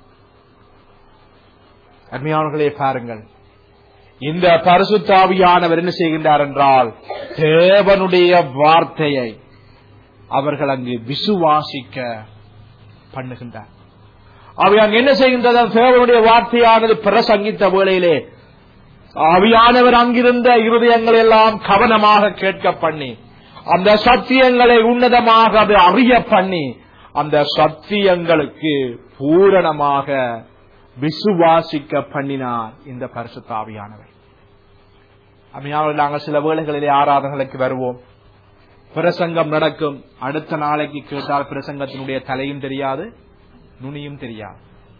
அருமையானவர்களே பாருங்கள் இந்த பரிசுத்தாவியானவர் என்ன செய்கின்றார் என்றால் தேவனுடைய வார்த்தையை அவர்கள் அங்கு விசுவாசிக்க பண்ணுகின்றார் அவை அங்கு என்ன செய்கின்றது தேவனுடைய வார்த்தையானது பிரசங்கித்த வேளையிலே அவியானவர் அங்கிருந்த இருதயங்களை எல்லாம் கவனமாக கேட்க பண்ணி அந்த சத்தியங்களை உன்னதமாக அது அறிய பண்ணி அந்த சத்தியங்களுக்கு பூரணமாக விசுவாசிக்க பண்ணினார் இந்த பரிசுத்தாவியானவர் அம்மையாவில் நாங்கள் சில வேளைகளிலே ஆராதனைகளுக்கு வருவோம் பிரசங்கம் நடக்கும் அடுத்த நாளைக்கு கேட்டால் பிரசங்கத்தினுடைய தலையும் தெரியாது நுனியும் தெரியாது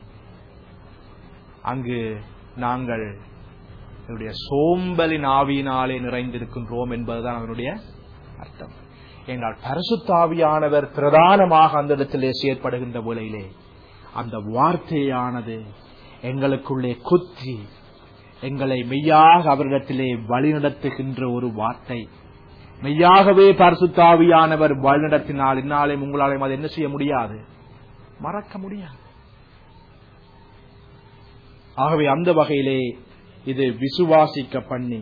அங்கு நாங்கள் என்னுடைய சோம்பலின் ஆவியினாலே நிறைந்திருக்கின்றோம் என்பதுதான் அவனுடைய அர்த்தம் எங்கள் பரிசுத்தாவியானவர் பிரதானமாக அந்த இடத்திலே செயற்படுகின்ற வேளையிலே அந்த வார்த்தையானது எங்களுக்குள்ளே குத்தி எங்களை மெய்யாக அவரிடத்திலே வழிநடத்துகின்ற ஒரு வார்த்தை மெய்யாகவே பரிசுத்தாவியானவர் வழிநடத்தினால் இந்நாளே உங்களாலே அதை என்ன செய்ய முடியாது மறக்க முடியாது ஆகவே அந்த வகையிலே இது விசுவாசிக்க பண்ணி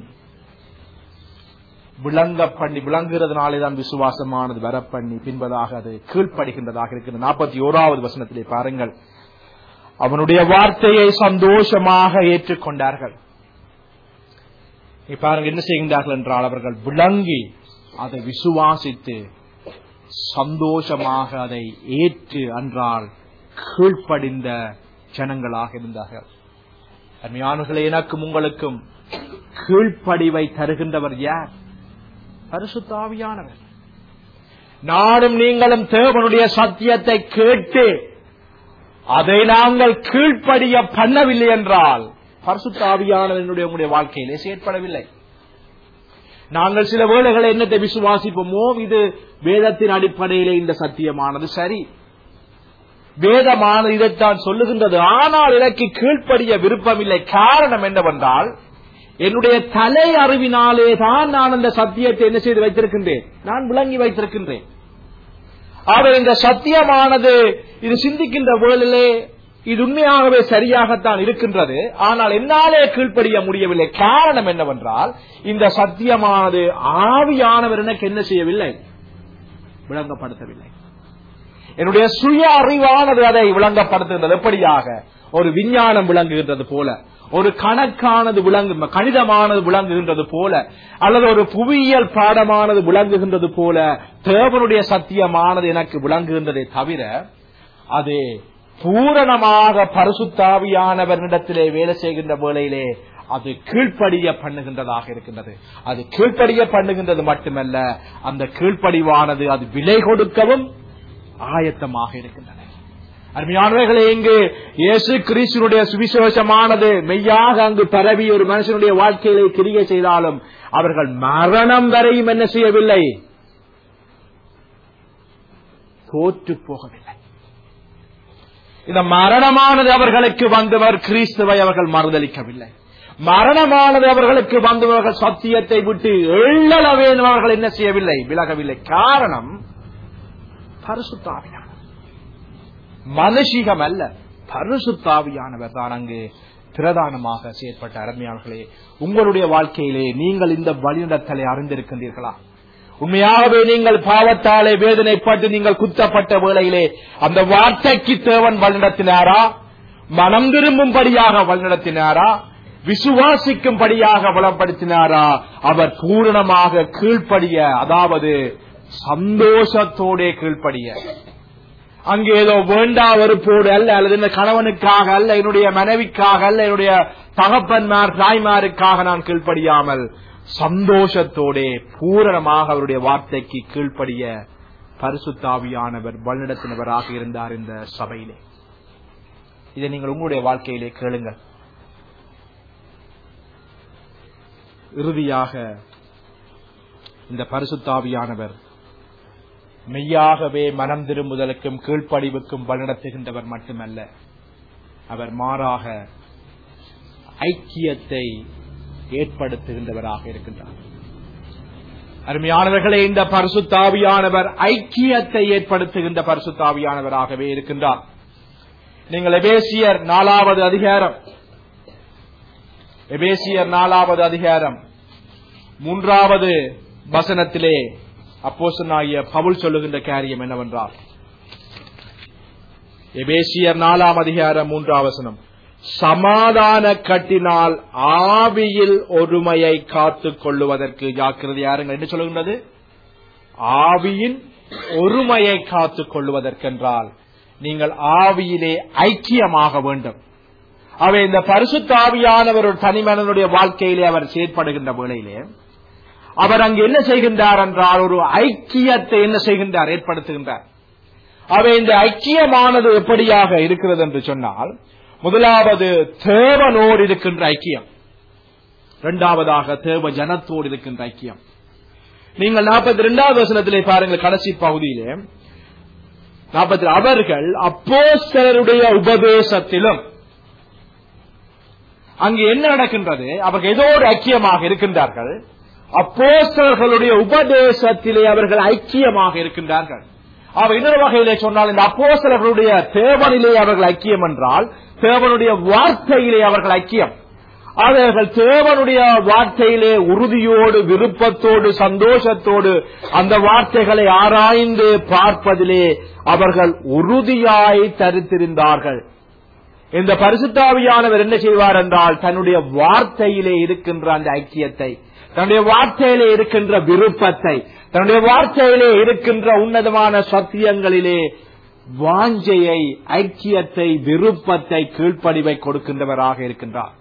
விளங்க பண்ணி விளங்குறதுனாலே தான் விசுவாசமானது வர பண்ணி பின்பதாக அது கீழ்ப்படுகின்றதாக இருக்கிறது நாற்பத்தி ஓராவது வசனத்திலே பாருங்கள் அவனுடைய வார்த்தையை சந்தோஷமாக ஏற்றுக்கொண்டார்கள் பாருங்க என்ன செய்கின்றார்கள் என்றால் அவர்கள் விளங்கி அதை விசுவாசித்து சந்தோஷமாக அதை ஏற்று அன்றால் கீழ்ப்படிந்த ஜனங்களாக இருந்தார்கள் அருமையானவர்களே எனக்கும் உங்களுக்கும் கீழ்ப்படிவை தருகின்றவர் யார் பரிசுத்தாவியானவர் நானும் நீங்களும் தேவனுடைய சத்தியத்தை கேட்டு அதை நாங்கள் கீழ்ப்படிய பண்ணவில்லை என்றால் பரிசுத்தாவியானவனுடைய உங்களுடைய வாழ்க்கையிலே செயற்படவில்லை நாங்கள் சில வேளைகளை என்னத்தை விசுவாசிப்போமோ இது வேதத்தின் அடிப்படையிலே இந்த சத்தியமானது சரி வேதமானது இதைத்தான் சொல்லுகின்றது ஆனால் எனக்கு கீழ்ப்படிய விருப்பமில்லை காரணம் என்னவென்றால் என்னுடைய தலை அறிவினாலே தான் நான் அந்த சத்தியத்தை என்ன செய்து வைத்திருக்கின்றேன் நான் விளங்கி வைத்திருக்கின்றேன் அவர் இந்த சத்தியமானது இது சிந்திக்கின்ற வேளையிலே இது உண்மையாகவே சரியாகத்தான் இருக்கின்றது ஆனால் என்னாலே கீழ்ப்படிய முடியவில்லை காரணம் என்னவென்றால் இந்த சத்தியமானது ஆவியானவர் எனக்கு என்ன செய்யவில்லை விளங்கப்படுத்தவில்லை என்னுடைய சுய அறிவானது அதை விளங்கப்படுத்துகின்றது எப்படியாக ஒரு விஞ்ஞானம் விளங்குகின்றது போல ஒரு கணக்கானது விளங்கு கணிதமானது விளங்குகின்றது போல அல்லது ஒரு புவியியல் பாடமானது விளங்குகின்றது போல தேவனுடைய சத்தியமானது எனக்கு விளங்குகின்றதை தவிர அது பூரணமாக பரிசுத்தாவியானவரிடத்திலே வேலை செய்கின்ற வேளையிலே அது கீழ்ப்படிய பண்ணுகின்றதாக இருக்கின்றது அது கீழ்ப்படிய பண்ணுகின்றது மட்டுமல்ல அந்த கீழ்ப்படிவானது அது விலை கொடுக்கவும் ஆயத்தமாக இருக்கின்றன அருமையானவர்களே இங்கு இயேசு கிறிஸ்துனுடைய சுவிசேஷமானது மெய்யாக அங்கு பரவி ஒரு மனுஷனுடைய வாழ்க்கையிலே கிரியை செய்தாலும் அவர்கள் மரணம் வரையும் என்ன செய்யவில்லை தோற்று போகவில்லை இந்த மரணமானது அவர்களுக்கு வந்தவர் கிறிஸ்துவை அவர்கள் மறுதளிக்கவில்லை மரணமானது அவர்களுக்கு வந்தவர்கள் சத்தியத்தை விட்டு எள்ளளவேனும் அவர்கள் என்ன செய்யவில்லை விலகவில்லை காரணம் பரிசுத்தாவியானவர் மனுஷிகம் அல்ல பரிசுத்தாவியானவர் தான் அங்கு பிரதானமாக செயற்பட்ட அருமையாளர்களே உங்களுடைய வாழ்க்கையிலே நீங்கள் இந்த வழிநடத்தலை அறிந்திருக்கின்றீர்களா உண்மையாகவே நீங்கள் பாவத்தாலே வேதனைப்பட்டு நீங்கள் குத்தப்பட்ட வேளையிலே அந்த வார்த்தைக்கு தேவன் வழிநடத்தினாரா மனம் திரும்பும்படியாக வழிநடத்தினாரா விசுவாசிக்கும்படியாக வளப்படுத்தினாரா அவர் பூரணமாக கீழ்ப்படிய அதாவது சந்தோஷத்தோட கீழ்ப்படிய அங்கே ஏதோ வேண்டா வெறுப்போடு அல்ல அல்லது இந்த கணவனுக்காக அல்ல என்னுடைய மனைவிக்காக அல்ல என்னுடைய தகப்பன்மார் தாய்மாருக்காக நான் கீழ்ப்படியாமல் சந்தோஷத்தோடே பூரணமாக அவருடைய வார்த்தைக்கு கீழ்ப்படிய பரிசுத்தாவியானவர் வழிநடத்தினவராக இருந்தார் இந்த சபையிலே இதை நீங்கள் உங்களுடைய வாழ்க்கையிலே கேளுங்கள் இறுதியாக இந்த பரிசுத்தாவியானவர் மெய்யாகவே மனம் திரும்புதலுக்கும் கீழ்ப்படிவுக்கும் வழிநடத்துகின்றவர் மட்டுமல்ல அவர் மாறாக ஐக்கியத்தை ஏற்படுத்துகின்றவராக இருக்கின்றார் அருமையானவர்களே இந்த பரிசுத்தாவியானவர் ஐக்கியத்தை ஏற்படுத்துகின்ற பரிசுத்தாவியானவராகவே இருக்கின்றார் நீங்கள் எபேசியர் நாலாவது அதிகாரம் எபேசியர் நாலாவது அதிகாரம் மூன்றாவது வசனத்திலே அப்போசனாகிய பவுல் சொல்லுகின்ற காரியம் என்னவென்றால் எபேசியர் நாலாம் அதிகாரம் மூன்றாம் வசனம் சமாதான கட்டினால் ஆவியில் ஒருமையை காத்துக் கொள்ளுவதற்கு ஜாக்கிரதை யாருங்கள் என்ன சொல்லுகின்றது ஆவியின் ஒருமையை காத்துக் கொள்வதற்கென்றால் நீங்கள் ஆவியிலே ஐக்கியமாக வேண்டும் அவை இந்த பரிசுத்த ஆவியானவர் ஒரு தனிமனிதனுடைய வாழ்க்கையிலே அவர் செயற்படுகின்ற வேளையிலே அவர் அங்கு என்ன செய்கின்றார் என்றால் ஒரு ஐக்கியத்தை என்ன செய்கின்றார் ஏற்படுத்துகின்றார் அவை இந்த ஐக்கியமானது எப்படியாக இருக்கிறது என்று சொன்னால் முதலாவது தேவனோடு இருக்கின்ற ஐக்கியம் இரண்டாவதாக தேவ ஜனத்தோடு இருக்கின்ற ஐக்கியம் நீங்கள் நாற்பத்தி இரண்டாவது வசனத்திலே பாருங்கள் கடைசி பகுதியிலே நாற்பத்தி அவர்கள் அப்போஸ்தலருடைய உபதேசத்திலும் அங்கு என்ன நடக்கின்றது அவர்கள் ஏதோ ஒரு ஐக்கியமாக இருக்கின்றார்கள் அப்போஸ்தலர்களுடைய உபதேசத்திலே அவர்கள் ஐக்கியமாக இருக்கின்றார்கள் அவர் இன்னொரு வகையிலே சொன்னால் இந்த அப்போஸ்தலர்களுடைய தேவனிலே அவர்கள் ஐக்கியம் என்றால் தேவனுடைய வார்த்தையிலே அவர்கள் ஐக்கியம் அவர்கள் தேவனுடைய வார்த்தையிலே உறுதியோடு விருப்பத்தோடு சந்தோஷத்தோடு அந்த வார்த்தைகளை ஆராய்ந்து பார்ப்பதிலே அவர்கள் உறுதியாய் தரித்திருந்தார்கள் இந்த பரிசுத்தாவியானவர் என்ன செய்வார் என்றால் தன்னுடைய வார்த்தையிலே இருக்கின்ற அந்த ஐக்கியத்தை தன்னுடைய வார்த்தையிலே இருக்கின்ற விருப்பத்தை தன்னுடைய வார்த்தையிலே இருக்கின்ற உன்னதமான சத்தியங்களிலே வாஞ்சையை ஐக்கியத்தை விருப்பத்தை கீழ்ப்படிவை கொடுக்கின்றவராக இருக்கின்றார்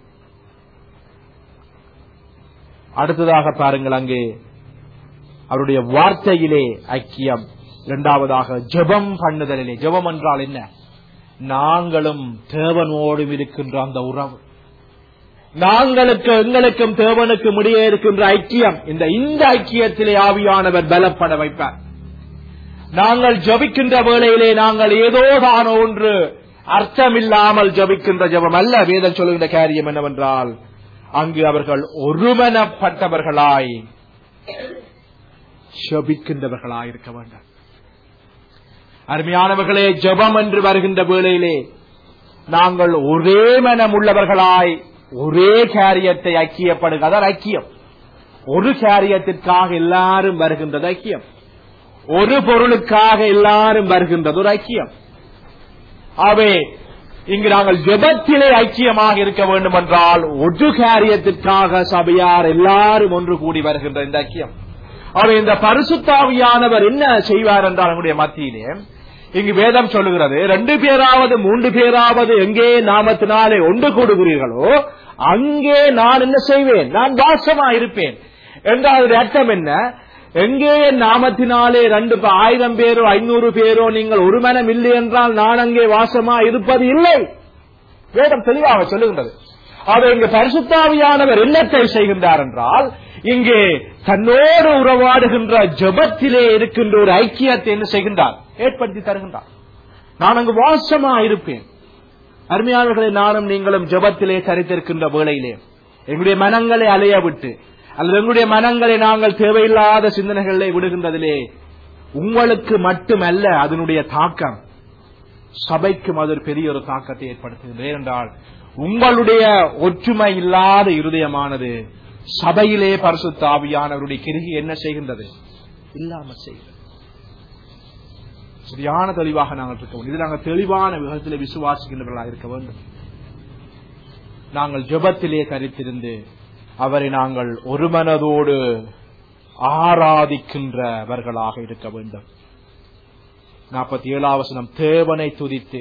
அடுத்ததாக பாருங்கள் அங்கே அவருடைய வார்த்தையிலே ஐக்கியம் இரண்டாவதாக ஜெபம் பண்ணுதலிலே ஜெபம் என்றால் என்ன நாங்களும் தேவனோடும் இருக்கின்ற அந்த உறவு நாங்களுக்கு எங்களுக்கும் தேவனுக்கும் இடையே இருக்கின்ற ஐக்கியம் இந்த இந்த ஐக்கியத்திலே ஆவியானவர் பலப்பட வைப்பார் நாங்கள் ஜபிக்கின்ற வேளையிலே நாங்கள் ஏதோ தான் ஒன்று அர்த்தமில்லாமல் ஜபிக்கின்ற ஜபம் அல்ல வேதம் சொல்லுகின்ற காரியம் என்னவென்றால் அங்கு அவர்கள் ஒருமனப்பட்டவர்களாய் ஜபிக்கின்றவர்களாய் இருக்க வேண்டும் அருமையானவர்களே ஜபம் என்று வருகின்ற வேளையிலே நாங்கள் ஒரே மனம் உள்ளவர்களாய் ஒரே காரியத்தை ஐக்கியப்படுக அதான் ஐக்கியம் ஒரு காரியத்திற்காக எல்லாரும் வருகின்றது ஐக்கியம் ஒரு பொருளுக்காக எல்லாரும் வருகின்றது ஒரு ஐக்கியம் ஆகவே இங்கு நாங்கள் ஜெபத்திலே ஐக்கியமாக இருக்க வேண்டும் என்றால் ஒரு காரியத்திற்காக சபையார் எல்லாரும் ஒன்று கூடி வருகின்ற இந்த ஐக்கியம் அவர் இந்த பரிசுத்தாவியானவர் என்ன செய்வார் என்றால் நம்முடைய மத்தியிலே இங்கு வேதம் சொல்லுகிறது ரெண்டு பேராவது மூன்று பேராவது எங்கே நாமத்தினாலே ஒன்று கூடுகிறீர்களோ அங்கே நான் என்ன செய்வேன் நான் வாசமா இருப்பேன் என்றால் அர்த்தம் என்ன எங்கே என் நாமத்தினாலே ரெண்டு ப- ஆயிரம் பேரோ ஐநூறு பேரோ நீங்கள் ஒரு மனம் இல்லை என்றால் நான் அங்கே வாசமா இருப்பது இல்லை வேதம் தெளிவாக சொல்லுகின்றது அவர் இங்கு பரிசுத்தாவியானவர் என்னத்தை செய்கின்றார் என்றால் இங்கே தன்னோடு உறவாடுகின்ற ஜெபத்திலே இருக்கின்ற ஒரு ஐக்கியத்தை என்ன செய்கின்றார் ஏற்படுத்தி தருகின்றார் நான் அங்கு வாசமா இருப்பேன் அருமையானவர்களை நானும் நீங்களும் ஜெபத்திலே தரித்திருக்கின்ற வேளையிலே எங்களுடைய மனங்களை அலைய விட்டு அல்லது எங்களுடைய மனங்களை நாங்கள் தேவையில்லாத சிந்தனைகளை விடுகின்றதிலே உங்களுக்கு மட்டுமல்ல அதனுடைய தாக்கம் சபைக்கும் அது ஒரு பெரிய ஒரு தாக்கத்தை ஏற்படுத்துகிறது ஏனென்றால் உங்களுடைய ஒற்றுமை இல்லாத இருதயமானது சபையிலே பரிசுத்த ஆவியானவருடைய கிருகி என்ன செய்கின்றது இல்லாம செய்கிறது சரியான தெளிவாக நாங்கள் இருக்க வேண்டும் இது நாங்கள் தெளிவான விதத்திலே விசுவாசிக்கின்றவர்களாக இருக்க வேண்டும் நாங்கள் ஜெபத்திலே தரித்திருந்து அவரை நாங்கள் ஒரு மனதோடு ஆராதிக்கின்றவர்களாக இருக்க வேண்டும் நாற்பத்தி ஏழாம் வசனம் தேவனை துதித்து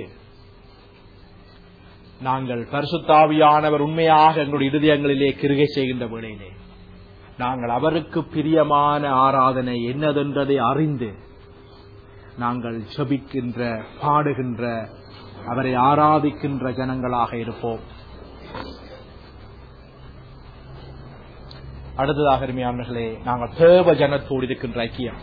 நாங்கள் பரிசுத்தாவியானவர் உண்மையாக எங்களுடைய இருதயங்களிலே கிருகை செய்கின்ற வேளையிலே நாங்கள் அவருக்கு பிரியமான ஆராதனை என்னதென்றதை அறிந்து நாங்கள் ஜபிக்கின்ற பாடுகின்ற அவரை ஆராதிக்கின்ற ஜனங்களாக இருப்போம் அடுத்ததாக அருமையானவர்களே நாங்கள் தேவ ஜனத்தோடு இருக்கின்ற ஐக்கியம்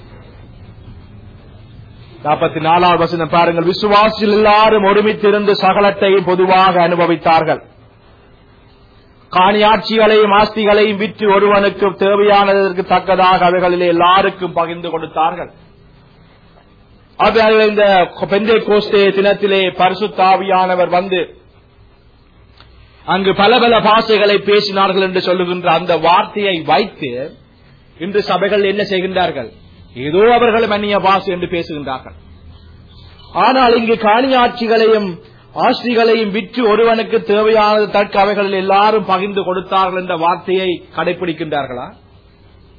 நாற்பத்தி நாலாவது வசனம் பாருங்கள் விசுவாசிகள் எல்லாரும் ஒருமித்திருந்து சகலத்தையும் பொதுவாக அனுபவித்தார்கள் காணியாட்சிகளையும் ஆஸ்திகளையும் விற்று ஒருவனுக்கு தேவையானதற்கு தக்கதாக அவைகளிலே எல்லாருக்கும் பகிர்ந்து கொடுத்தார்கள் அது இந்த பெந்தை கோஸ்தே தினத்திலே பரிசுத்தாவியானவர் வந்து அங்கு பல பல பாஷைகளை பேசினார்கள் என்று சொல்லுகின்ற அந்த வார்த்தையை வைத்து இன்று சபைகள் என்ன செய்கின்றார்கள் ஏதோ அவர்கள் மன்னிய பாஷை என்று பேசுகின்றார்கள் ஆனால் இங்கு காணியாட்சிகளையும் ஆஸ்திகளையும் விற்று ஒருவனுக்கு தேவையானது தக்க அவைகளில் எல்லாரும் பகிர்ந்து கொடுத்தார்கள் என்ற வார்த்தையை கடைபிடிக்கின்றார்களா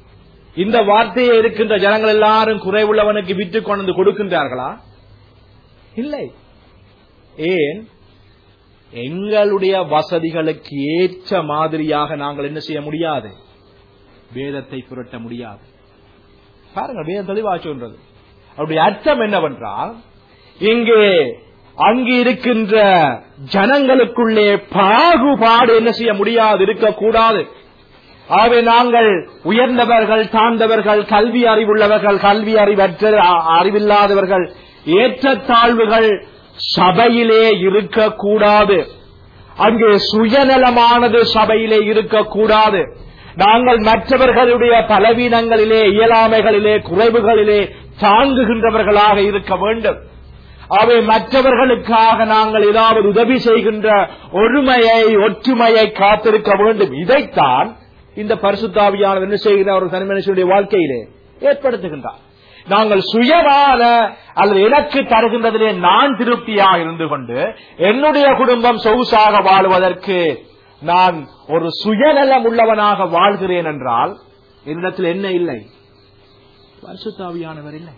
இந்த வார்த்தையை இருக்கின்ற ஜனங்கள் எல்லாரும் குறைவுள்ளவனுக்கு விற்று கொண்டு வந்து கொடுக்கின்றார்களா இல்லை ஏன் எங்களுடைய வசதிகளுக்கு ஏற்ற மாதிரியாக நாங்கள் என்ன செய்ய முடியாது வேதத்தை புரட்ட முடியாது பாருங்க வேதம் தெளிவா சொல்றது அவருடைய அர்த்தம் என்னவென்றால் இங்கே அங்கு இருக்கின்ற ஜனங்களுக்குள்ளே பாகுபாடு என்ன செய்ய முடியாது இருக்கக்கூடாது ஆகவே நாங்கள் உயர்ந்தவர்கள் தாழ்ந்தவர்கள் கல்வி அறிவுள்ளவர்கள் கல்வி அறிவற்ற அ- அறிவில்லாதவர்கள் ஏற்றத்தாழ்வுகள் சபையிலே இருக்கக்கூடாது அங்கே சுயநலமானது சபையிலே இருக்கக்கூடாது நாங்கள் மற்றவர்களுடைய பலவீனங்களிலே இயலாமைகளிலே குறைவுகளிலே தாங்குகின்றவர்களாக இருக்க வேண்டும் அவை மற்றவர்களுக்காக நாங்கள் ஏதாவது உதவி செய்கின்ற ஒருமையை ஒற்றுமையை காத்திருக்க வேண்டும் இதைத்தான் இந்த பரிசுத்தாவியானவர் என்ன செய்கிற ஒரு தனி மனுஷனுடைய வாழ்க்கையிலே ஏற்படுத்துகின்றார் நாங்கள் சுயமான அல்லது எனக்கு தருகின்றதிலே நான் திருப்தியாக இருந்து கொண்டு என்னுடைய குடும்பம் சொகுசாக வாழ்வதற்கு நான் ஒரு சுயநலம் உள்ளவனாக வாழ்கிறேன் என்றால் என்னிடத்தில் என்ன இல்லை பரிசுத்தாவியானவர் இல்லை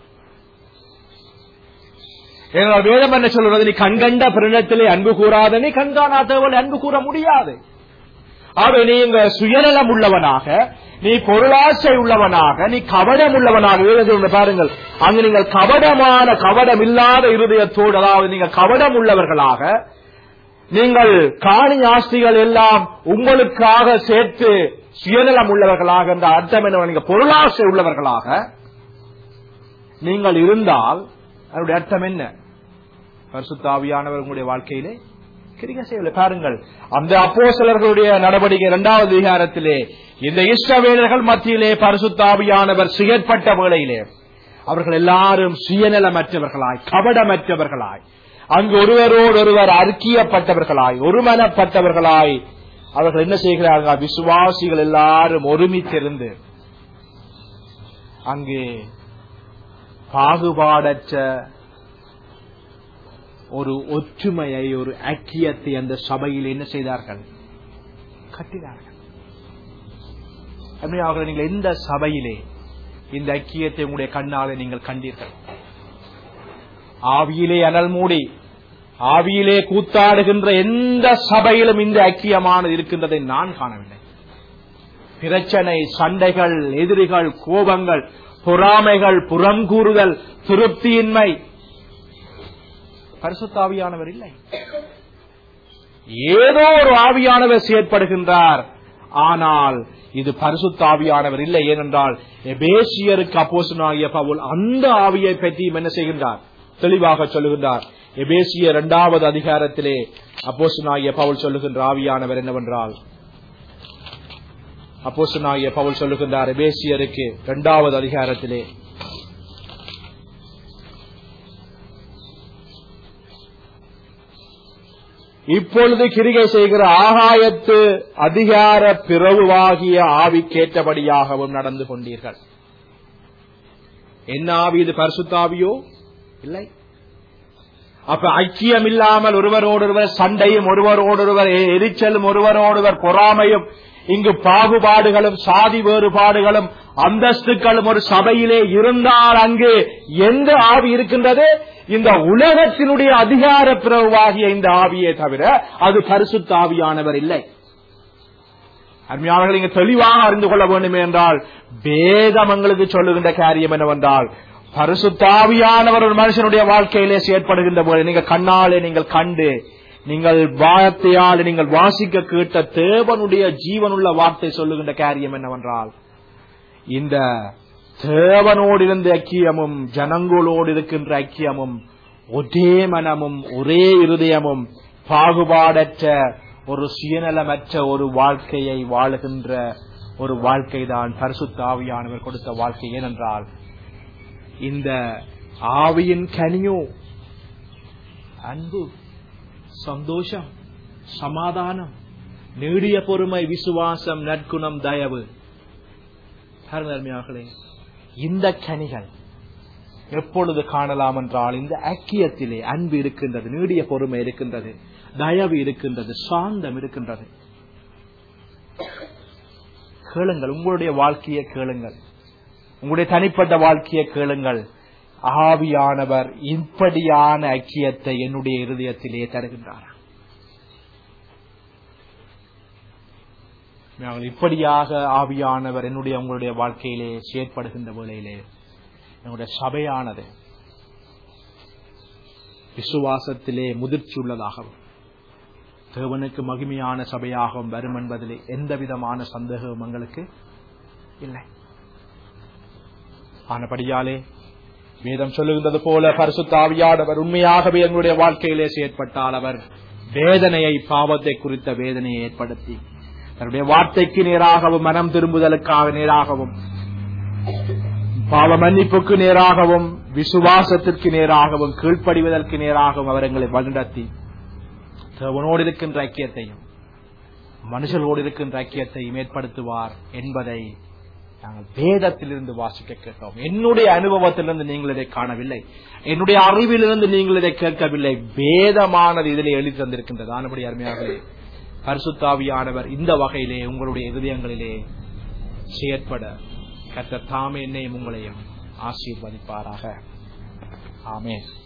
எங்கள் வேதம் என்ன சொல்றது நீ கண்கண்ட பிரணத்திலே அன்பு கூறாத நீ கண்காணாதவள் அன்பு கூற முடியாது ஆக நீங்க சுயநலம் உள்ளவனாக நீ பொருளாசை உள்ளவனாக நீ கவடம் உள்ளவனாக வேதத்தில் பாருங்கள் அங்கு நீங்கள் கவடமான கவடம் இல்லாத இருதயத்தோடு அதாவது நீங்கள் கவடம் உள்ளவர்களாக நீங்கள் காணி ஆஸ்திகள் எல்லாம் உங்களுக்காக சேர்த்து சுயநலம் உள்ளவர்களாக என்ற அர்த்தம் என்ன நீங்க பொருளாசை உள்ளவர்களாக நீங்கள் இருந்தால் அதனுடைய அர்த்தம் என்ன பரிசுத்தாவியானவர் உங்களுடைய வாழ்க்கையிலே கிரிகை செய்யவில்லை பாருங்கள் அந்த அப்போஸ்தலர்களுடைய நடவடிக்கை இரண்டாவது அதிகாரத்திலே இந்த இஷ்டவேலர்கள் மத்தியிலே பரிசுத்தாவியானவர் செயற்பட்ட வேளையிலே அவர்கள் எல்லாரும் சுயநலமற்றவர்களாய் கபடமற்றவர்களாய் அங்கு ஒருவரோடு ஒருவர் அர்க்கியப்பட்டவர்களாய் ஒருமனப்பட்டவர்களாய் அவர்கள் என்ன செய்கிறார்கள் விசுவாசிகள் எல்லாரும் ஒருமித்திருந்து அங்கே பாகுபாடற்ற ஒரு ஒற்றுமையை ஒரு ஐக்கியத்தை அந்த சபையில் என்ன செய்தார்கள் கட்டினார்கள் அருமையானவர்களே, நீங்கள் எந்த சபையிலே இந்த ஐக்கியத்தை உங்களுடைய கண்ணாலே நீங்கள் கண்டீர்கள் ஆவியிலே அனல் மூடி ஆவியிலே கூத்தாடுகின்ற எந்த சபையிலும் இந்த ஐக்கியமானது இருக்கின்றதை நான் காணவில்லை பிரச்சனை சண்டைகள் எதிரிகள் கோபங்கள் பொறாமைகள் புறங்கூறுதல் திருப்தியின்மை பரிசுத்தாவியானவர் இல்லை ஏதோ ஒரு ஆவியானவர் செயற்படுகின்றார் ஆனால் இது பரிசுத்தாவியானவர் இல்லை ஏனென்றால் எபேசியருக்கு அப்போசனாகிய பவுல் அந்த ஆவியை பற்றியும் என்ன செய்கின்றார் தெளிவாக சொல்லுகின்றார் எபேசிய இரண்டாவது அதிகாரத்திலே அப்போசனாகிய பவுல் சொல்லுகின்ற ஆவியானவர் என்னவென்றால் அப்போசனாகிய பவுல் சொல்லுகின்றார் எபேசியருக்கு இரண்டாவது அதிகாரத்திலே இப்பொழுது கிரிகை செய்கிற ஆகாயத்து அதிகார பிறவுவாகிய ஆவிக்கேற்றபடியாகவும் நடந்து கொண்டீர்கள் என்ன ஆவி இது பரிசுத்தாவியோ இல்லை அப்ப ஐக்கியம் இல்லாமல் ஒருவரோடொருவர் சண்டையும் ஒருவரோடொருவர் எ- எரிச்சலும் ஒருவரோடொருவர் பொறாமையும் இங்கு பாகுபாடுகளும் சாதி வேறுபாடுகளும் அந்தஸ்துக்களும் ஒரு சபையிலே இருந்தால் அங்கு எந்த ஆவி இருக்கின்றது இந்த உலகத்தினுடைய அதிகார பிறவாகிய இந்த ஆவியே தவிர அது பரிசுத்த ஆவியானவர் இல்லை அருமையானவர்கள் இங்க தெளிவாக அறிந்து கொள்ள வேண்டும் என்றால் வேதம் எங்களுக்கு சொல்லுகின்ற காரியம் என்னவென்றால் பரிசுத்தாவியானவர் ஒரு மனுஷனுடைய வாழ்க்கையிலே செயற்படுகின்ற போது நீங்கள் கண்ணாலே நீங்கள் கண்டு நீங்கள் வார்த்தையால் நீங்கள் வாசிக்க கேட்ட தேவனுடைய ஜீவனுள்ள வார்த்தை சொல்லுகின்ற காரியம் என்னவென்றால் இந்த தேவனோடு இருந்த ஐக்கியமும் ஜனங்களோடு இருக்கின்ற ஐக்கியமும் ஒரே மனமும் ஒரே இருதயமும் பாகுபாடற்ற ஒரு சுயநலமற்ற ஒரு வாழ்க்கையை வாழுகின்ற ஒரு வாழ்க்கை தான் பரிசுத்த ஆவியானவர் கொடுத்த வாழ்க்கை ஏனென்றால் இந்த ஆவியின் கனியோ அன்பு சந்தோஷம் சமாதானம் நீடிய பொறுமை விசுவாசம் நற்குணம் தயவு அருமையார்களே இந்த கனிகள் எப்பொழுது காணலாம் என்றால் இந்த ஐக்கியத்திலே அன்பு இருக்கின்றது நீடிய பொறுமை இருக்கின்றது தயவு இருக்கின்றது சாந்தம் இருக்கின்றது கேளுங்கள் உங்களுடைய வாழ்க்கையை கேளுங்கள் உங்களுடைய தனிப்பட்ட வாழ்க்கையை கேளுங்கள் ஆவியானவர் இப்படியான ஐக்கியத்தை என்னுடைய இருதயத்திலே தருகின்றார் நாங்கள் இப்படியாக ஆவியானவர் என்னுடைய உங்களுடைய வாழ்க்கையிலே செயற்படுகின்ற வேளையிலே என்னுடைய சபையானது விசுவாசத்திலே முதிர்ச்சி உள்ளதாகவும் தேவனுக்கு மகிமையான சபையாகவும் வரும் என்பதிலே எந்த விதமான சந்தேகம் எங்களுக்கு இல்லை ஆனபடியாலே வேதம் சொல்லுகின்றது போல பரிசுத்தாவியானவர் உண்மையாகவே எங்களுடைய வாழ்க்கையிலே செயற்பட்டால் அவர் வேதனையை பாவத்தை குறித்த வேதனையை ஏற்படுத்தி தன்னுடைய வார்த்தைக்கு நேராகவும் மனம் திரும்புதலுக்காக நேராகவும் பாவ மன்னிப்புக்கு நேராகவும் விசுவாசத்திற்கு நேராகவும் கீழ்ப்படிவதற்கு நேராகவும் அவர் எங்களை வழிநடத்தி தேவனோடு இருக்கின்ற ஐக்கியத்தையும் மனுஷர்களோடு இருக்கின்ற ஐக்கியத்தையும் ஏற்படுத்துவார் என்பதை நாங்கள் வேதத்திலிருந்து வாசிக்க கேட்டோம் என்னுடைய அனுபவத்திலிருந்து நீங்கள் இதை காணவில்லை என்னுடைய அறிவிலிருந்து நீங்கள் இதை கேட்கவில்லை வேதமானது இதிலே எழுதி தந்திருக்கின்றது ஆனபடி அருமையாகவே பரிசுத்தாவியானவர் இந்த வகையிலே உங்களுடைய இதயங்களிலே செயற்பட கத்த தாமே என்னையும் உங்களையும் ஆசீர்வதிப்பாராக ஆமேன்